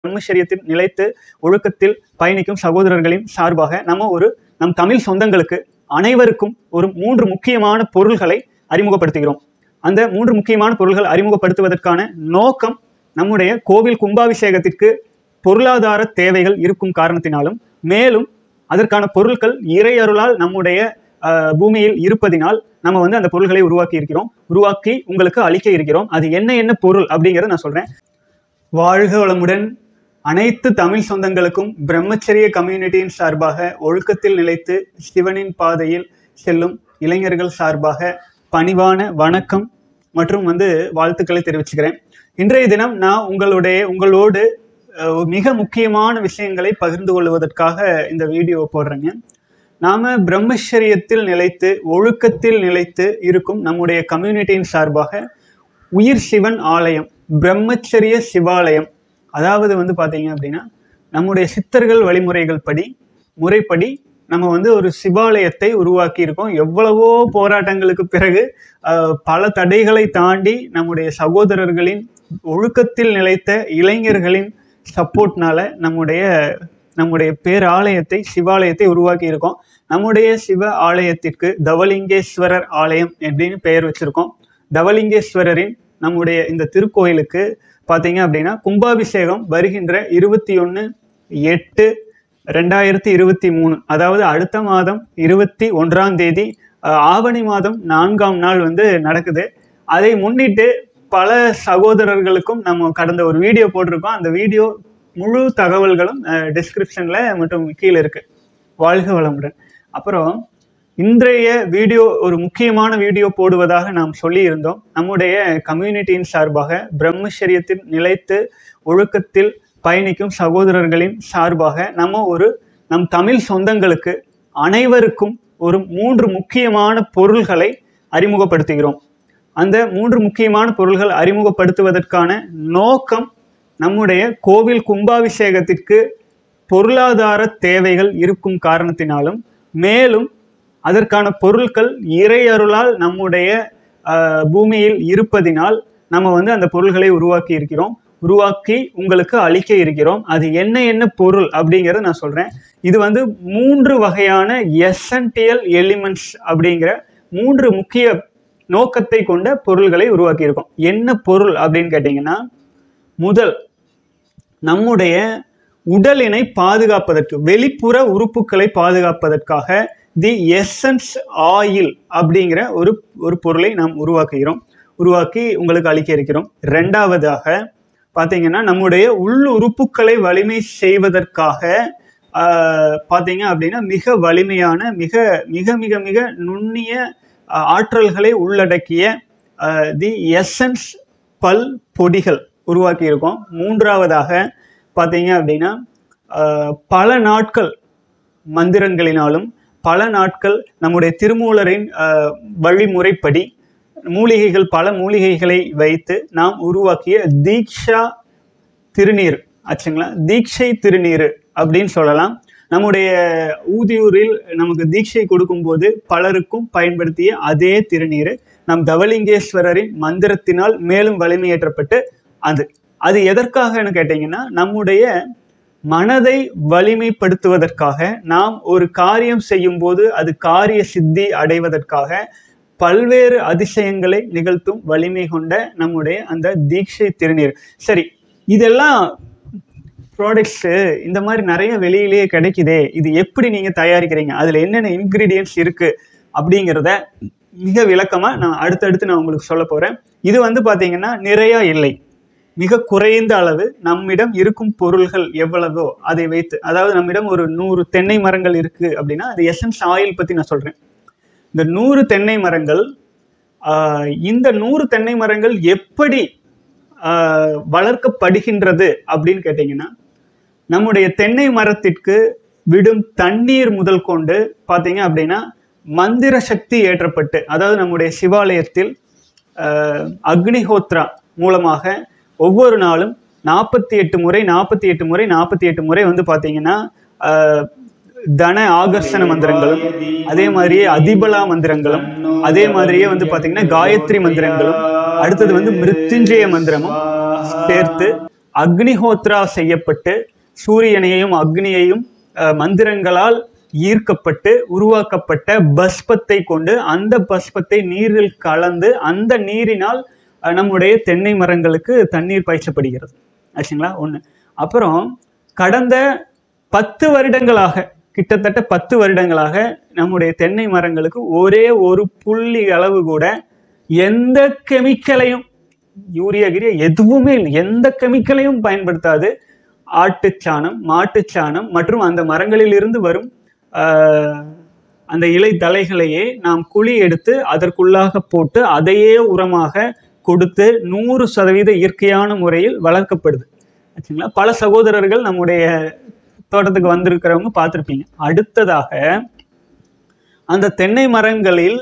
பிரம்மச்சரியத்தில் நிலைத்து ஒழுக்கத்தில் பயணிக்கும் சகோதரர்களின் சார்பாக நம்ம ஒரு நம் தமிழ் சொந்தங்களுக்கு அனைவருக்கும் ஒரு மூன்று முக்கியமான பொருள்களை அறிமுகப்படுத்துகிறோம் அந்த மூன்று முக்கியமான பொருள்கள் அறிமுகப்படுத்துவதற்கான நோக்கம் நம்முடைய கோவில் கும்பாபிஷேகத்திற்கு பொருளாதார தேவைகள் இருக்கும் காரணத்தினாலும் மேலும் அதற்கான பொருட்கள் இறையருளால் நம்முடைய அஹ், பூமியில் இருப்பதினால் நம்ம வந்து அந்த பொருள்களை உருவாக்கி இருக்கிறோம் உருவாக்கி உங்களுக்கு அளிக்க இருக்கிறோம் அது என்ன என்ன பொருள் அப்படிங்கிறத நான் சொல்றேன் வாழ்க வளமுடன் அனைத்து தமிழ் சொந்தங்களுக்கும் பிரம்மச்சரிய கம்யூனிட்டியின் சார்பாக ஒழுக்கத்தில் நிலைத்து சிவனின் பாதையில் செல்லும் இளைஞர்கள் சார்பாக பணிவான வணக்கம் மற்றும் வந்து வாழ்த்துக்களை தெரிவிச்சுக்கிறேன் இன்றைய தினம் நான் உங்களுடைய உங்களோடு அஹ், மிக முக்கியமான விஷயங்களை பகிர்ந்து கொள்வதற்காக இந்த வீடியோ போடுறேங்க நாம பிரம்மச்சரியத்தில் நிலைத்து ஒழுக்கத்தில் நிலைத்து இருக்கும் நம்முடைய கம்யூனிட்டியின் சார்பாக உயிர் சிவன் ஆலயம் பிரம்மச்சரிய சிவாலயம் அதாவது வந்து பார்த்தீங்க அப்படின்னா நம்முடைய சித்தர்கள் வழிமுறைகள் படி முறைப்படி நம்ம வந்து ஒரு சிவாலயத்தை உருவாக்கி இருக்கோம் எவ்வளவோ போராட்டங்களுக்கு பிறகு அஹ், பல தடைகளை தாண்டி நம்முடைய சகோதரர்களின் ஒழுக்கத்தில் நிலைத்த இளைஞர்களின் சப்போர்ட்னால நம்முடைய நம்முடைய பேராலயத்தை சிவாலயத்தை உருவாக்கி இருக்கோம் நம்முடைய சிவ ஆலயத்திற்கு தவலிங்கேஸ்வரர் ஆலயம் அப்படின்னு பெயர் வச்சிருக்கோம் தவலிங்கேஸ்வரரின் நம்முடைய இந்த திருக்கோயிலுக்கு பார்த்தீங்க அப்படின்னா கும்பாபிஷேகம் வருகின்ற இருபத்தி ஒன்று எட்டு ரெண்டாயிரத்தி இருபத்தி மூணு அதாவது அடுத்த மாதம் இருபத்தி ஒன்றாம் தேதி அஹ், ஆவணி மாதம் நான்காம் நாள் வந்து நடக்குது அதை முன்னிட்டு பல சகோதரர்களுக்கும் நம்ம கடந்த ஒரு வீடியோ போட்டிருக்கோம் அந்த வீடியோ முழு தகவல்களும் டிஸ்கிரிப்ஷனில் மற்றும் கீழே இருக்கு வாழ்க வளமுடன் அப்புறம் இன்றைய வீடியோ ஒரு முக்கியமான வீடியோ போடுவதாக நாம் சொல்லியிருந்தோம் நம்முடைய கம்யூனிட்டியின் சார்பாக பிரம்மச்சரியத்தில் நிலைத்து ஒழுக்கத்தில் பயணிக்கும் சகோதரர்களின் சார்பாக நம்ம ஒரு நம் தமிழ் சொந்தங்களுக்கு அனைவருக்கும் ஒரு மூன்று முக்கியமான பொருள்களை அறிமுகப்படுத்துகிறோம் அந்த மூன்று முக்கியமான பொருள்கள் அறிமுகப்படுத்துவதற்கான நோக்கம் நம்முடைய கோவில் கும்பாபிஷேகத்திற்கு பொருளாதார தேவைகள் இருக்கும் காரணத்தினாலும் மேலும் அதற்கான பொருட்கள் இறையருளால் நம்முடைய அஹ், பூமியில் இருப்பதினால் நம்ம வந்து அந்த பொருள்களை உருவாக்கி இருக்கிறோம் உருவாக்கி உங்களுக்கு அளிக்க இருக்கிறோம் அது என்ன என்ன பொருள் அப்படிங்கிறத நான் சொல்றேன் இது வந்து மூன்று வகையான எசன்டியல் எலிமெண்ட்ஸ் அப்படிங்கிற மூன்று முக்கிய நோக்கத்தை கொண்ட பொருள்களை உருவாக்கி இருக்கோம் என்ன பொருள் அப்படின்னு கேட்டிங்கன்னா முதல் நம்முடைய உடலினை பாதுகாப்பதற்கு வெளிப்புற உறுப்புகளை பாதுகாப்பதற்காக தி எசன்ஸ் ஆயில் அப்படிங்கிற ஒரு ஒரு பொருளை நாம் உருவாக்குகிறோம் உருவாக்கி உங்களுக்கு அளிக்க இருக்கிறோம் ரெண்டாவதாக பார்த்தீங்கன்னா நம்முடைய உள் உறுப்புகளை வலிமை செய்வதற்காக ஆஹ், பார்த்தீங்க அப்படின்னா மிக வலிமையான மிக மிக மிக மிக நுண்ணிய ஆஹ், ஆற்றல்களை உள்ளடக்கிய தி எசன்ஸ் பல் பொடிகள் உருவாக்கி இருக்கோம் மூன்றாவதாக பார்த்தீங்க அப்படின்னா ஆஹ், பல நாட்கள் மந்திரங்களினாலும் பல நாட்கள் நம்முடைய திருமூலரின் ஆஹ், வழிமுறைப்படி மூலிகைகள் பல மூலிகைகளை வைத்து நாம் உருவாக்கிய தீக்ஷா திருநீர் ஆச்சுங்களா தீட்சை திருநீர் அப்படின்னு சொல்லலாம் நம்முடைய ஊதியூரில் நமக்கு தீட்சை கொடுக்கும்போது பலருக்கும் பயன்படுத்திய அதே திருநீர் நம் தவலிங்கேஸ்வரரின் மந்திரத்தினால் மேலும் வலிமையேற்றப்பட்டு அது அது எதற்காகன்னு கேட்டிங்கன்னா நம்முடைய மனதை வலிமைப்படுத்துவதற்காக நாம் ஒரு காரியம் செய்யும்போது அது காரிய சித்தி அடைவதற்காக பல்வேறு அதிசயங்களை நிகழ்த்தும் வலிமை கொண்ட நம்முடைய அந்த தீட்சை திருநீர் சரி இதெல்லாம் ப்ராடக்ட்ஸு இந்த மாதிரி நிறைய வெளியிலேயே கிடைக்குதே இது எப்படி நீங்கள் தயாரிக்கிறீங்க அதில் என்னென்ன இன்க்ரீடியன்ஸ் இருக்குது அப்படிங்கிறத மிக விளக்கமாக நான் அடுத்தடுத்து நான் உங்களுக்கு சொல்ல போகிறேன் இது வந்து பார்த்தீங்கன்னா நிறையா இல்லை மிக குறைந்த அளவு நம்மிடம் இருக்கும் பொருள்கள் எவ்வளவோ அதை வைத்து அதாவது நம்மிடம் ஒரு நூறு தென்னை மரங்கள் இருக்குது அப்படின்னா அது எசன்ஸ் ஆயில் பற்றி நான் சொல்கிறேன் இந்த நூறு தென்னை மரங்கள் ஆஹ், இந்த நூறு தென்னை மரங்கள் எப்படி ஆஹ், வளர்க்கப்படுகின்றது அப்படின்னு கேட்டிங்கன்னா நம்முடைய தென்னை மரத்திற்கு விடும் தண்ணீர் முதல் கொண்டு பார்த்தீங்க அப்படின்னா மந்திர சக்தி ஏற்றப்பட்டு அதாவது நம்முடைய சிவாலயத்தில் ஆஹ், அக்னிஹோத்ரா மூலமாக ஒவ்வொரு நாளும் நாற்பத்தி எட்டு முறை நாற்பத்தி எட்டு முறை நாற்பத்தி எட்டு முறை வந்து பார்த்தீங்கன்னா ஆஹ், தன ஆகர்ஷண மந்திரங்களும் அதே மாதிரியே அதிபலா மந்திரங்களும் அதே மாதிரியே வந்து பார்த்தீங்கன்னா காயத்ரி மந்திரங்களும் அடுத்தது வந்து மிருத்யுஞ்சய மந்திரமும் சேர்த்து அக்னிஹோத்ரா செய்யப்பட்டு சூரியனையும் அக்னியையும் அஹ், மந்திரங்களால் ஈர்க்கப்பட்டு உருவாக்கப்பட்ட பஸ்பத்தை கொண்டு அந்த பஸ்பத்தை நீரில் கலந்து அந்த நீரினால் அஹ், நம்முடைய தென்னை மரங்களுக்கு தண்ணீர் பாய்ச்சப்படுகிறது ஆச்சுங்களா ஒன்று அப்புறம் கடந்த பத்து வருடங்களாக கிட்டத்தட்ட பத்து வருடங்களாக நம்முடைய தென்னை மரங்களுக்கு ஒரே ஒரு புள்ளி அளவு கூட எந்த கெமிக்கலையும் யூரியா கிரியா எதுவுமே இல்லை எந்த கெமிக்கலையும் பயன்படுத்தாது ஆட்டுச்சாணம் மாட்டுச்சாணம் மற்றும் அந்த மரங்களில் இருந்து வரும் ஆஹ், அந்த இலை தலைகளையே நாம் குழி எடுத்து அதற்குள்ளாக போட்டு அதையே உரமாக கொடுத்து நூறு சதவீத இயற்கையான முறையில் வளர்க்கப்படுது ஆச்சுங்களா பல சகோதரர்கள் நம்முடைய தோட்டத்துக்கு வந்திருக்கிறவங்க பார்த்துருப்பீங்க அடுத்ததாக அந்த தென்னை மரங்களில்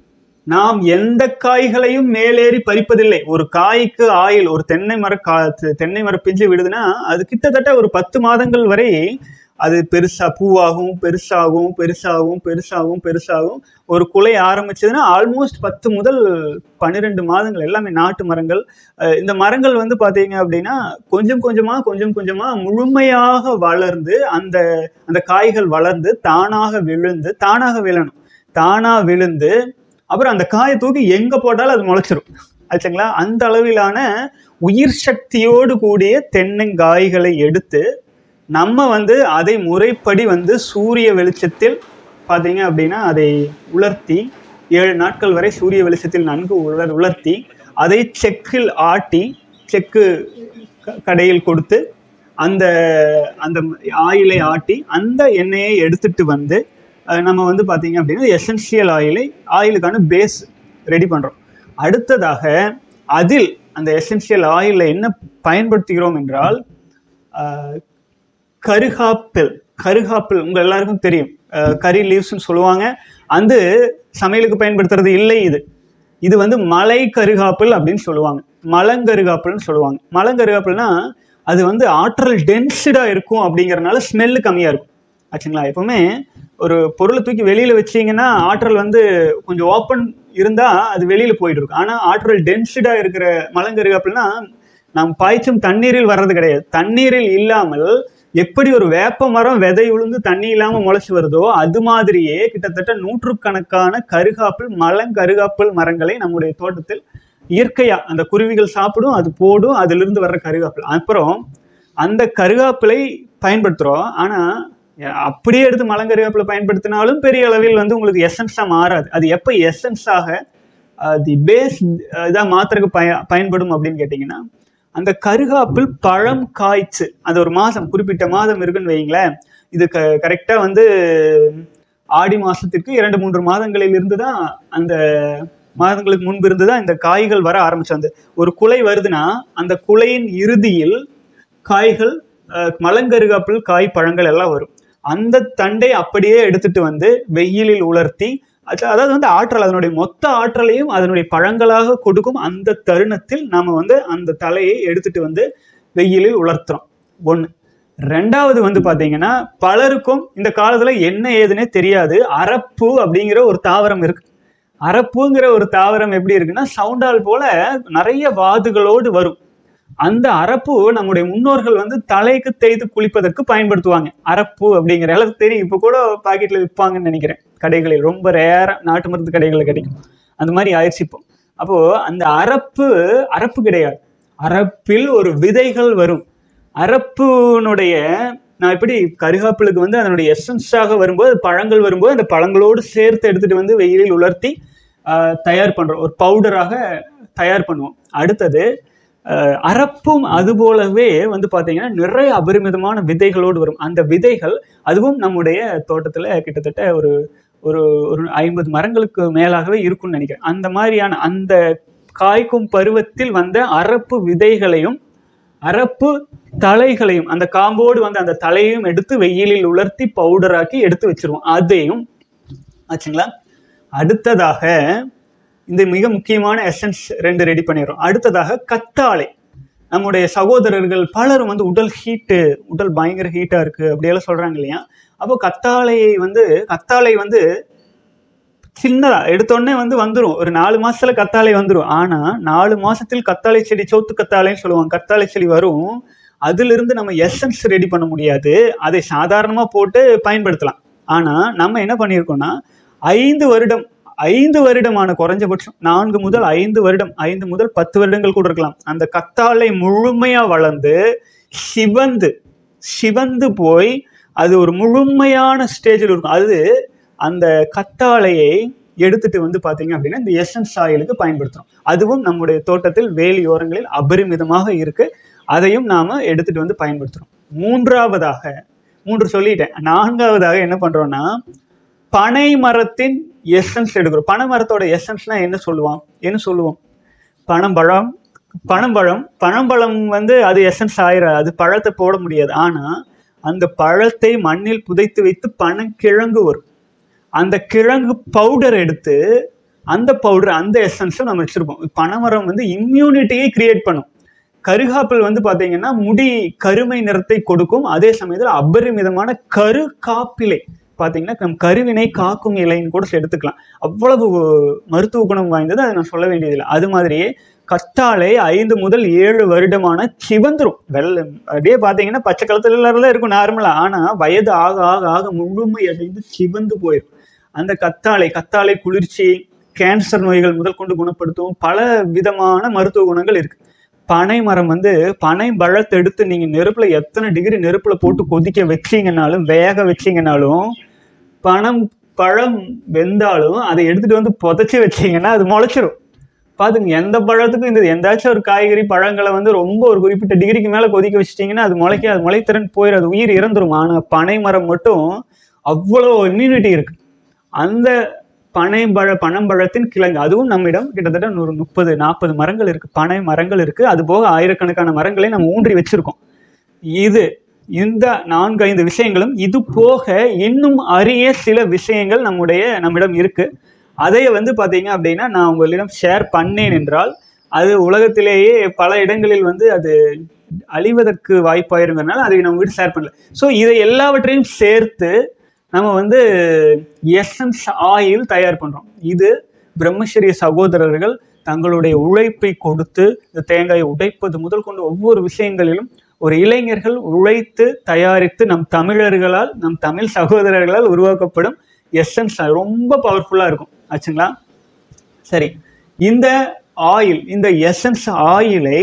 நாம் எந்த காய்களையும் மேலேறி பறிப்பதில்லை ஒரு காய்க்கு ஆயில் ஒரு தென்னை மர கா தென்னை மர பிஞ்சு விடுதுன்னா அது கிட்டத்தட்ட ஒரு பத்து மாதங்கள் வரை அது பெருசா பூவாகும் பெருசாகும் பெருசாகும் பெருசாகும் பெருசாகும் ஒரு குலை ஆரம்பிச்சதுன்னா ஆல்மோஸ்ட் பத்து முதல் பன்னிரெண்டு மாதங்கள் எல்லாமே நாட்டு மரங்கள் அஹ் இந்த மரங்கள் வந்து பார்த்தீங்க அப்படின்னா கொஞ்சம் கொஞ்சமா கொஞ்சம் கொஞ்சமா முழுமையாக வளர்ந்து அந்த அந்த காய்கள் வளர்ந்து தானாக விழுந்து தானாக விழணும் தானா விழுந்து அப்புறம் அந்த காயை தூக்கி எங்க போட்டாலும் அது முளைச்சிரும் ஆச்சுங்களா அந்த அளவிலான உயிர் சக்தியோடு கூடிய தென்னங்காய்களை எடுத்து நம்ம வந்து அதை முறைப்படி வந்து சூரிய வெளிச்சத்தில் பார்த்தீங்க அப்படின்னா அதை உலர்த்தி ஏழு நாட்கள் வரை சூரிய வெளிச்சத்தில் நன்கு உலர் உலர்த்தி அதை செக்கில் ஆட்டி செக்கு க- கடையில் கொடுத்து அந்த அந்த ஆயிலை ஆட்டி அந்த எண்ணெயை எடுத்துட்டு வந்து அஹ், நம்ம வந்து பார்த்தீங்க அப்படின்னா எசென்ஷியல் ஆயிலை ஆயிலுக்கான பேஸ் ரெடி பண்ணுறோம் அடுத்ததாக அதில் அந்த எசென்ஷியல் ஆயிலில் என்ன பயன்படுத்துகிறோம் என்றால் அஹ், கருகாப்பில் கருகாப்பில் உங்க எல்லாருக்கும் தெரியும் அஹ், கரி லீவ்ஸ்னு சொல்லுவாங்க அந்த சமையலுக்கு பயன்படுத்துறது இல்லை இது இது வந்து மலை கருகாப்பில் அப்படின்னு சொல்லுவாங்க மலங்கருகாப்பில்னு சொல்லுவாங்க மலங்கருகாப்பில்னா அது வந்து ஆற்றல் டென்ஸ்டாக இருக்கும் அப்படிங்கறனால ஸ்மெல்லு கம்மியாக இருக்கும் ஆச்சுங்களா எப்பவுமே ஒரு பொருளை தூக்கி வெளியில வச்சீங்கன்னா ஆற்றல் வந்து கொஞ்சம் ஓப்பன் இருந்தா அது வெளியில போயிட்டு இருக்கும் ஆனா ஆற்றல் டென்ஸ்டா இருக்கிற மலங்கருகாப்பில்னா நாம் பாய்ச்சும் தண்ணீரில் வர்றது கிடையாது தண்ணீரில் இல்லாமல் எப்படி ஒரு வேப்ப மரம் விதை விழுந்து தண்ணி இல்லாம முளைச்சு வருதோ அது மாதிரியே கிட்டத்தட்ட நூற்றுக்கணக்கான கருகாப்பில் மலங்கருகாப்பில் மரங்களை நம்முடைய தோட்டத்தில் இயற்கையா அந்த குருவிகள் சாப்பிடும் அது போடும் அதிலிருந்து வர்ற கருகாப்பில் அப்புறம் அந்த கருகாப்பிலை பயன்படுத்துறோம் ஆனா அப்படியே எடுத்து மலங்கருவேப்பிலை பயன்படுத்தினாலும் பெரிய அளவில் வந்து உங்களுக்கு எசன்ஸாக மாறாது அது எப்போ எசன்ஸாக தி பேஸ் இதாக மாத்திரக்கு பய பயன்படும் அப்படின்னு கேட்டிங்கன்னா அந்த கருகாப்பில் பழம் காய்ச்சு அது ஒரு மாதம் குறிப்பிட்ட மாதம் இருக்குன்னு வைங்களேன் இது க கரெக்டாக வந்து ஆடி மாதத்திற்கு இரண்டு மூன்று மாதங்களில் இருந்து தான் அந்த மாதங்களுக்கு முன்பு இருந்து தான் இந்த காய்கள் வர ஆரம்பிச்சு அந்த ஒரு குலை வருதுன்னா அந்த குலையின் இறுதியில் காய்கள் அஹ், மலங்கருகாப்பில் காய் பழங்கள் எல்லாம் வரும் அந்த தண்டை அப்படியே எடுத்துட்டு வந்து வெயிலில் உலர்த்தி அது- அதாவது வந்து ஆற்றல் அதனுடைய மொத்த ஆற்றலையும் அதனுடைய பழங்களாக கொடுக்கும் அந்த தருணத்தில் நாம வந்து அந்த தலையை எடுத்துட்டு வந்து வெயிலில் உலர்த்துறோம் ஒன்று ரெண்டாவது வந்து பாத்தீங்கன்னா பலருக்கும் இந்த காலத்துல என்ன ஏதுன்னே தெரியாது அரப்பு அப்படிங்கிற ஒரு தாவரம் இருக்கு அரப்புங்கிற ஒரு தாவரம் எப்படி இருக்குன்னா சவுண்டால் போல நிறைய வாதுகளோடு வரும் அந்த அரப்பு நம்முடைய முன்னோர்கள் வந்து தலைக்கு தேய்த்து குளிப்பதற்கு பயன்படுத்துவாங்க அரப்பு அப்படிங்கிற அளவுக்கு தெரியும் இப்போ கூட பாக்கெட்ல விற்பாங்கன்னு நினைக்கிறேன் கடைகளில் ரொம்ப ரேரா நாட்டு மருந்து கடைகளில் கிடைக்கும் அந்த மாதிரி ஆயிடுச்சு இப்போ அப்போ அந்த அரப்பு அரப்பு கிடையாது அரப்பில் ஒரு விதைகள் வரும் அரப்புனுடைய நான் எப்படி கருகாப்பிலுக்கு வந்து அதனுடைய எசன்ஸாக வரும்போது அது பழங்கள் வரும்போது அந்த பழங்களோடு சேர்த்து எடுத்துட்டு வந்து வெயிலில் உலர்த்தி ஆஹ், தயார் பண்றோம் ஒரு பவுடராக தயார் பண்ணுவோம் அடுத்தது ஆஹ், அரப்பும் அது போலவே வந்து பார்த்தீங்கன்னா நிறைய அபரிமிதமான விதைகளோடு வரும் அந்த விதைகள் அதுவும் நம்முடைய தோட்டத்தில் கிட்டத்தட்ட ஒரு ஒரு ஒரு ஐம்பது மரங்களுக்கு மேலாகவே இருக்கும்னு நினைக்கிறேன் அந்த மாதிரியான அந்த காய்க்கும் பருவத்தில் வந்த அரப்பு விதைகளையும் அரப்பு தலைகளையும் அந்த காம்போடு வந்து அந்த தலையையும் எடுத்து வெயிலில் உலர்த்தி பவுடராக்கி எடுத்து வச்சிருவோம் அதையும் ஆச்சுங்களா அடுத்ததாக இந்த மிக முக்கியமான எசன்ஸ் ரெண்டு ரெடி பண்ணிடுறோம் அடுத்ததாக கத்தாழை நம்முடைய சகோதரர்கள் பலரும் வந்து உடல் ஹீட்டு உடல் பயங்கர ஹீட்டா இருக்கு அப்படியெல்லாம் சொல்றாங்க இல்லையா அப்போ கத்தாழையை வந்து கத்தாழை வந்து சின்னதா எடுத்தோடனே வந்து வந்துரும் ஒரு நாலு மாசத்துல கத்தாழை வந்துரும் ஆனா நாலு மாசத்தில் கத்தாழை செடி சோத்து கத்தாழைன்னு சொல்லுவாங்க கத்தாழை செடி வரும் அதிலிருந்து நம்ம எசன்ஸ் ரெடி பண்ண முடியாது அதை சாதாரணமாக போட்டு பயன்படுத்தலாம் ஆனால் நம்ம என்ன பண்ணியிருக்கோம்னா ஐந்து வருடம் ஐந்து வருடமான குறைஞ்சபட்சம் நான்கு முதல் ஐந்து வருடம் ஐந்து முதல் பத்து வருடங்கள் கூட இருக்கலாம் அந்த கத்தாழை முழுமையாக வளர்ந்து சிவந்து சிவந்து போய் அது ஒரு முழுமையான ஸ்டேஜில் இருக்கும் அது அந்த கத்தாழையை எடுத்துட்டு வந்து பார்த்தீங்க அப்படின்னா இந்த எசன்ஸ் ஆயிலுக்கு பயன்படுத்துகிறோம் அதுவும் நம்முடைய தோட்டத்தில் வேலியோரங்களில் அபரிமிதமாக இருக்கு அதையும் நாம எடுத்துட்டு வந்து பயன்படுத்துகிறோம் மூன்றாவதாக மூன்று சொல்லிட்டேன் நான்காவதாக என்ன பண்றோம்னா பனை மரத்தின் எசன்ஸ் எடுக்கிறோம் பனை மரத்தோட எசன்ஸ்னா என்ன சொல்லுவான் என்ன சொல்லுவோம் பனம்பழம் பனம்பழம் பனம்பழம் வந்து அது எசன்ஸ் ஆயிராது அது பழத்தை போட முடியாது ஆனால் அந்த பழத்தை மண்ணில் புதைத்து வைத்து பனங்கிழங்கு வரும் அந்த கிழங்கு பவுடர் எடுத்து அந்த பவுடர் அந்த எசன்ஸும் நம்ம வச்சுருப்போம் பனைமரம் வந்து இம்யூனிட்டியை கிரியேட் பண்ணும் கருகாப்பில் வந்து பார்த்தீங்கன்னா முடி கருமை நிறத்தை கொடுக்கும் அதே சமயத்தில் அபரிமிதமான கரு காப்பிலை பார்த்தீங்கன்னா நம் கருவினை காக்கும் இலைன்னு கூட எடுத்துக்கலாம் அவ்வளவு மருத்துவ குணம் வாய்ந்தது அதை நான் சொல்ல வேண்டியதில்லை அது மாதிரியே கத்தாழை ஐந்து முதல் ஏழு வருடமான சிவந்துரும் வெள்ளை அப்படியே பார்த்தீங்கன்னா பச்சை கலத்துல இருக்கும் நார்மலாக ஆனால் வயது ஆக ஆக ஆக முழுமை அடைந்து சிவந்து போயிடும் அந்த கத்தாழை கத்தாழை குளிர்ச்சி கேன்சர் நோய்கள் முதல் கொண்டு குணப்படுத்தும் பல விதமான மருத்துவ குணங்கள் இருக்கு பனை மரம் வந்து பனை பழத்தை எடுத்து நீங்கள் நெருப்பில் எத்தனை டிகிரி நெருப்பில் போட்டு கொதிக்க வச்சீங்கனாலும் வேக வச்சீங்கனாலும் பனம் பழம் வெந்தாலும் அதை எடுத்துட்டு வந்து புதைச்சி வச்சீங்கன்னா அது முளைச்சிரும் பாத்துங்க எந்த பழத்துக்கும் இந்த எந்தாச்சும் ஒரு காய்கறி பழங்களை வந்து ரொம்ப ஒரு குறிப்பிட்ட டிகிரிக்கு மேலே கொதிக்க வச்சிட்டிங்கன்னா அது முளைக்க அது முளைத்திறன் போயிடும் அது உயிர் இறந்துரும் ஆனால் பனை மரம் மட்டும் அவ்வளோ இம்யூனிட்டி இருக்கு அந்த பனைப்பழ பனம்பழத்தின் கிழங்கு அதுவும் நம்மிடம் கிட்டத்தட்ட ஒரு முப்பது நாற்பது மரங்கள் இருக்கு பனை மரங்கள் இருக்கு அது போக ஆயிரக்கணக்கான மரங்களை நம்ம ஊன்றி வச்சிருக்கோம் இது இந்த நான்கு ஐந்து விஷயங்களும் இது போக இன்னும் அரிய சில விஷயங்கள் நம்முடைய நம்மிடம் இருக்கு அதை வந்து பார்த்தீங்க அப்படின்னா நான் உங்களிடம் ஷேர் பண்ணேன் என்றால் அது உலகத்திலேயே பல இடங்களில் வந்து அது அழிவதற்கு வாய்ப்பாயிருங்கிறனால அதை நம்ம வீட்டு ஷேர் பண்ணல ஸோ இதை எல்லாவற்றையும் சேர்த்து நம்ம வந்து எசன்ஸ் ஆயில் தயார் பண்ணுறோம் இது பிரம்மச்சரிய சகோதரர்கள் தங்களுடைய உழைப்பை கொடுத்து இந்த தேங்காயை உடைப்பது முதல் கொண்டு ஒவ்வொரு விஷயங்களிலும் ஒரு இளைஞர்கள் உழைத்து தயாரித்து நம் தமிழர்களால் நம் தமிழ் சகோதரர்களால் உருவாக்கப்படும் எசன்ஸ் ரொம்ப பவர்ஃபுல்லாக இருக்கும் ஆச்சுங்களா சரி இந்த ஆயில் இந்த எசன்ஸ் ஆயிலை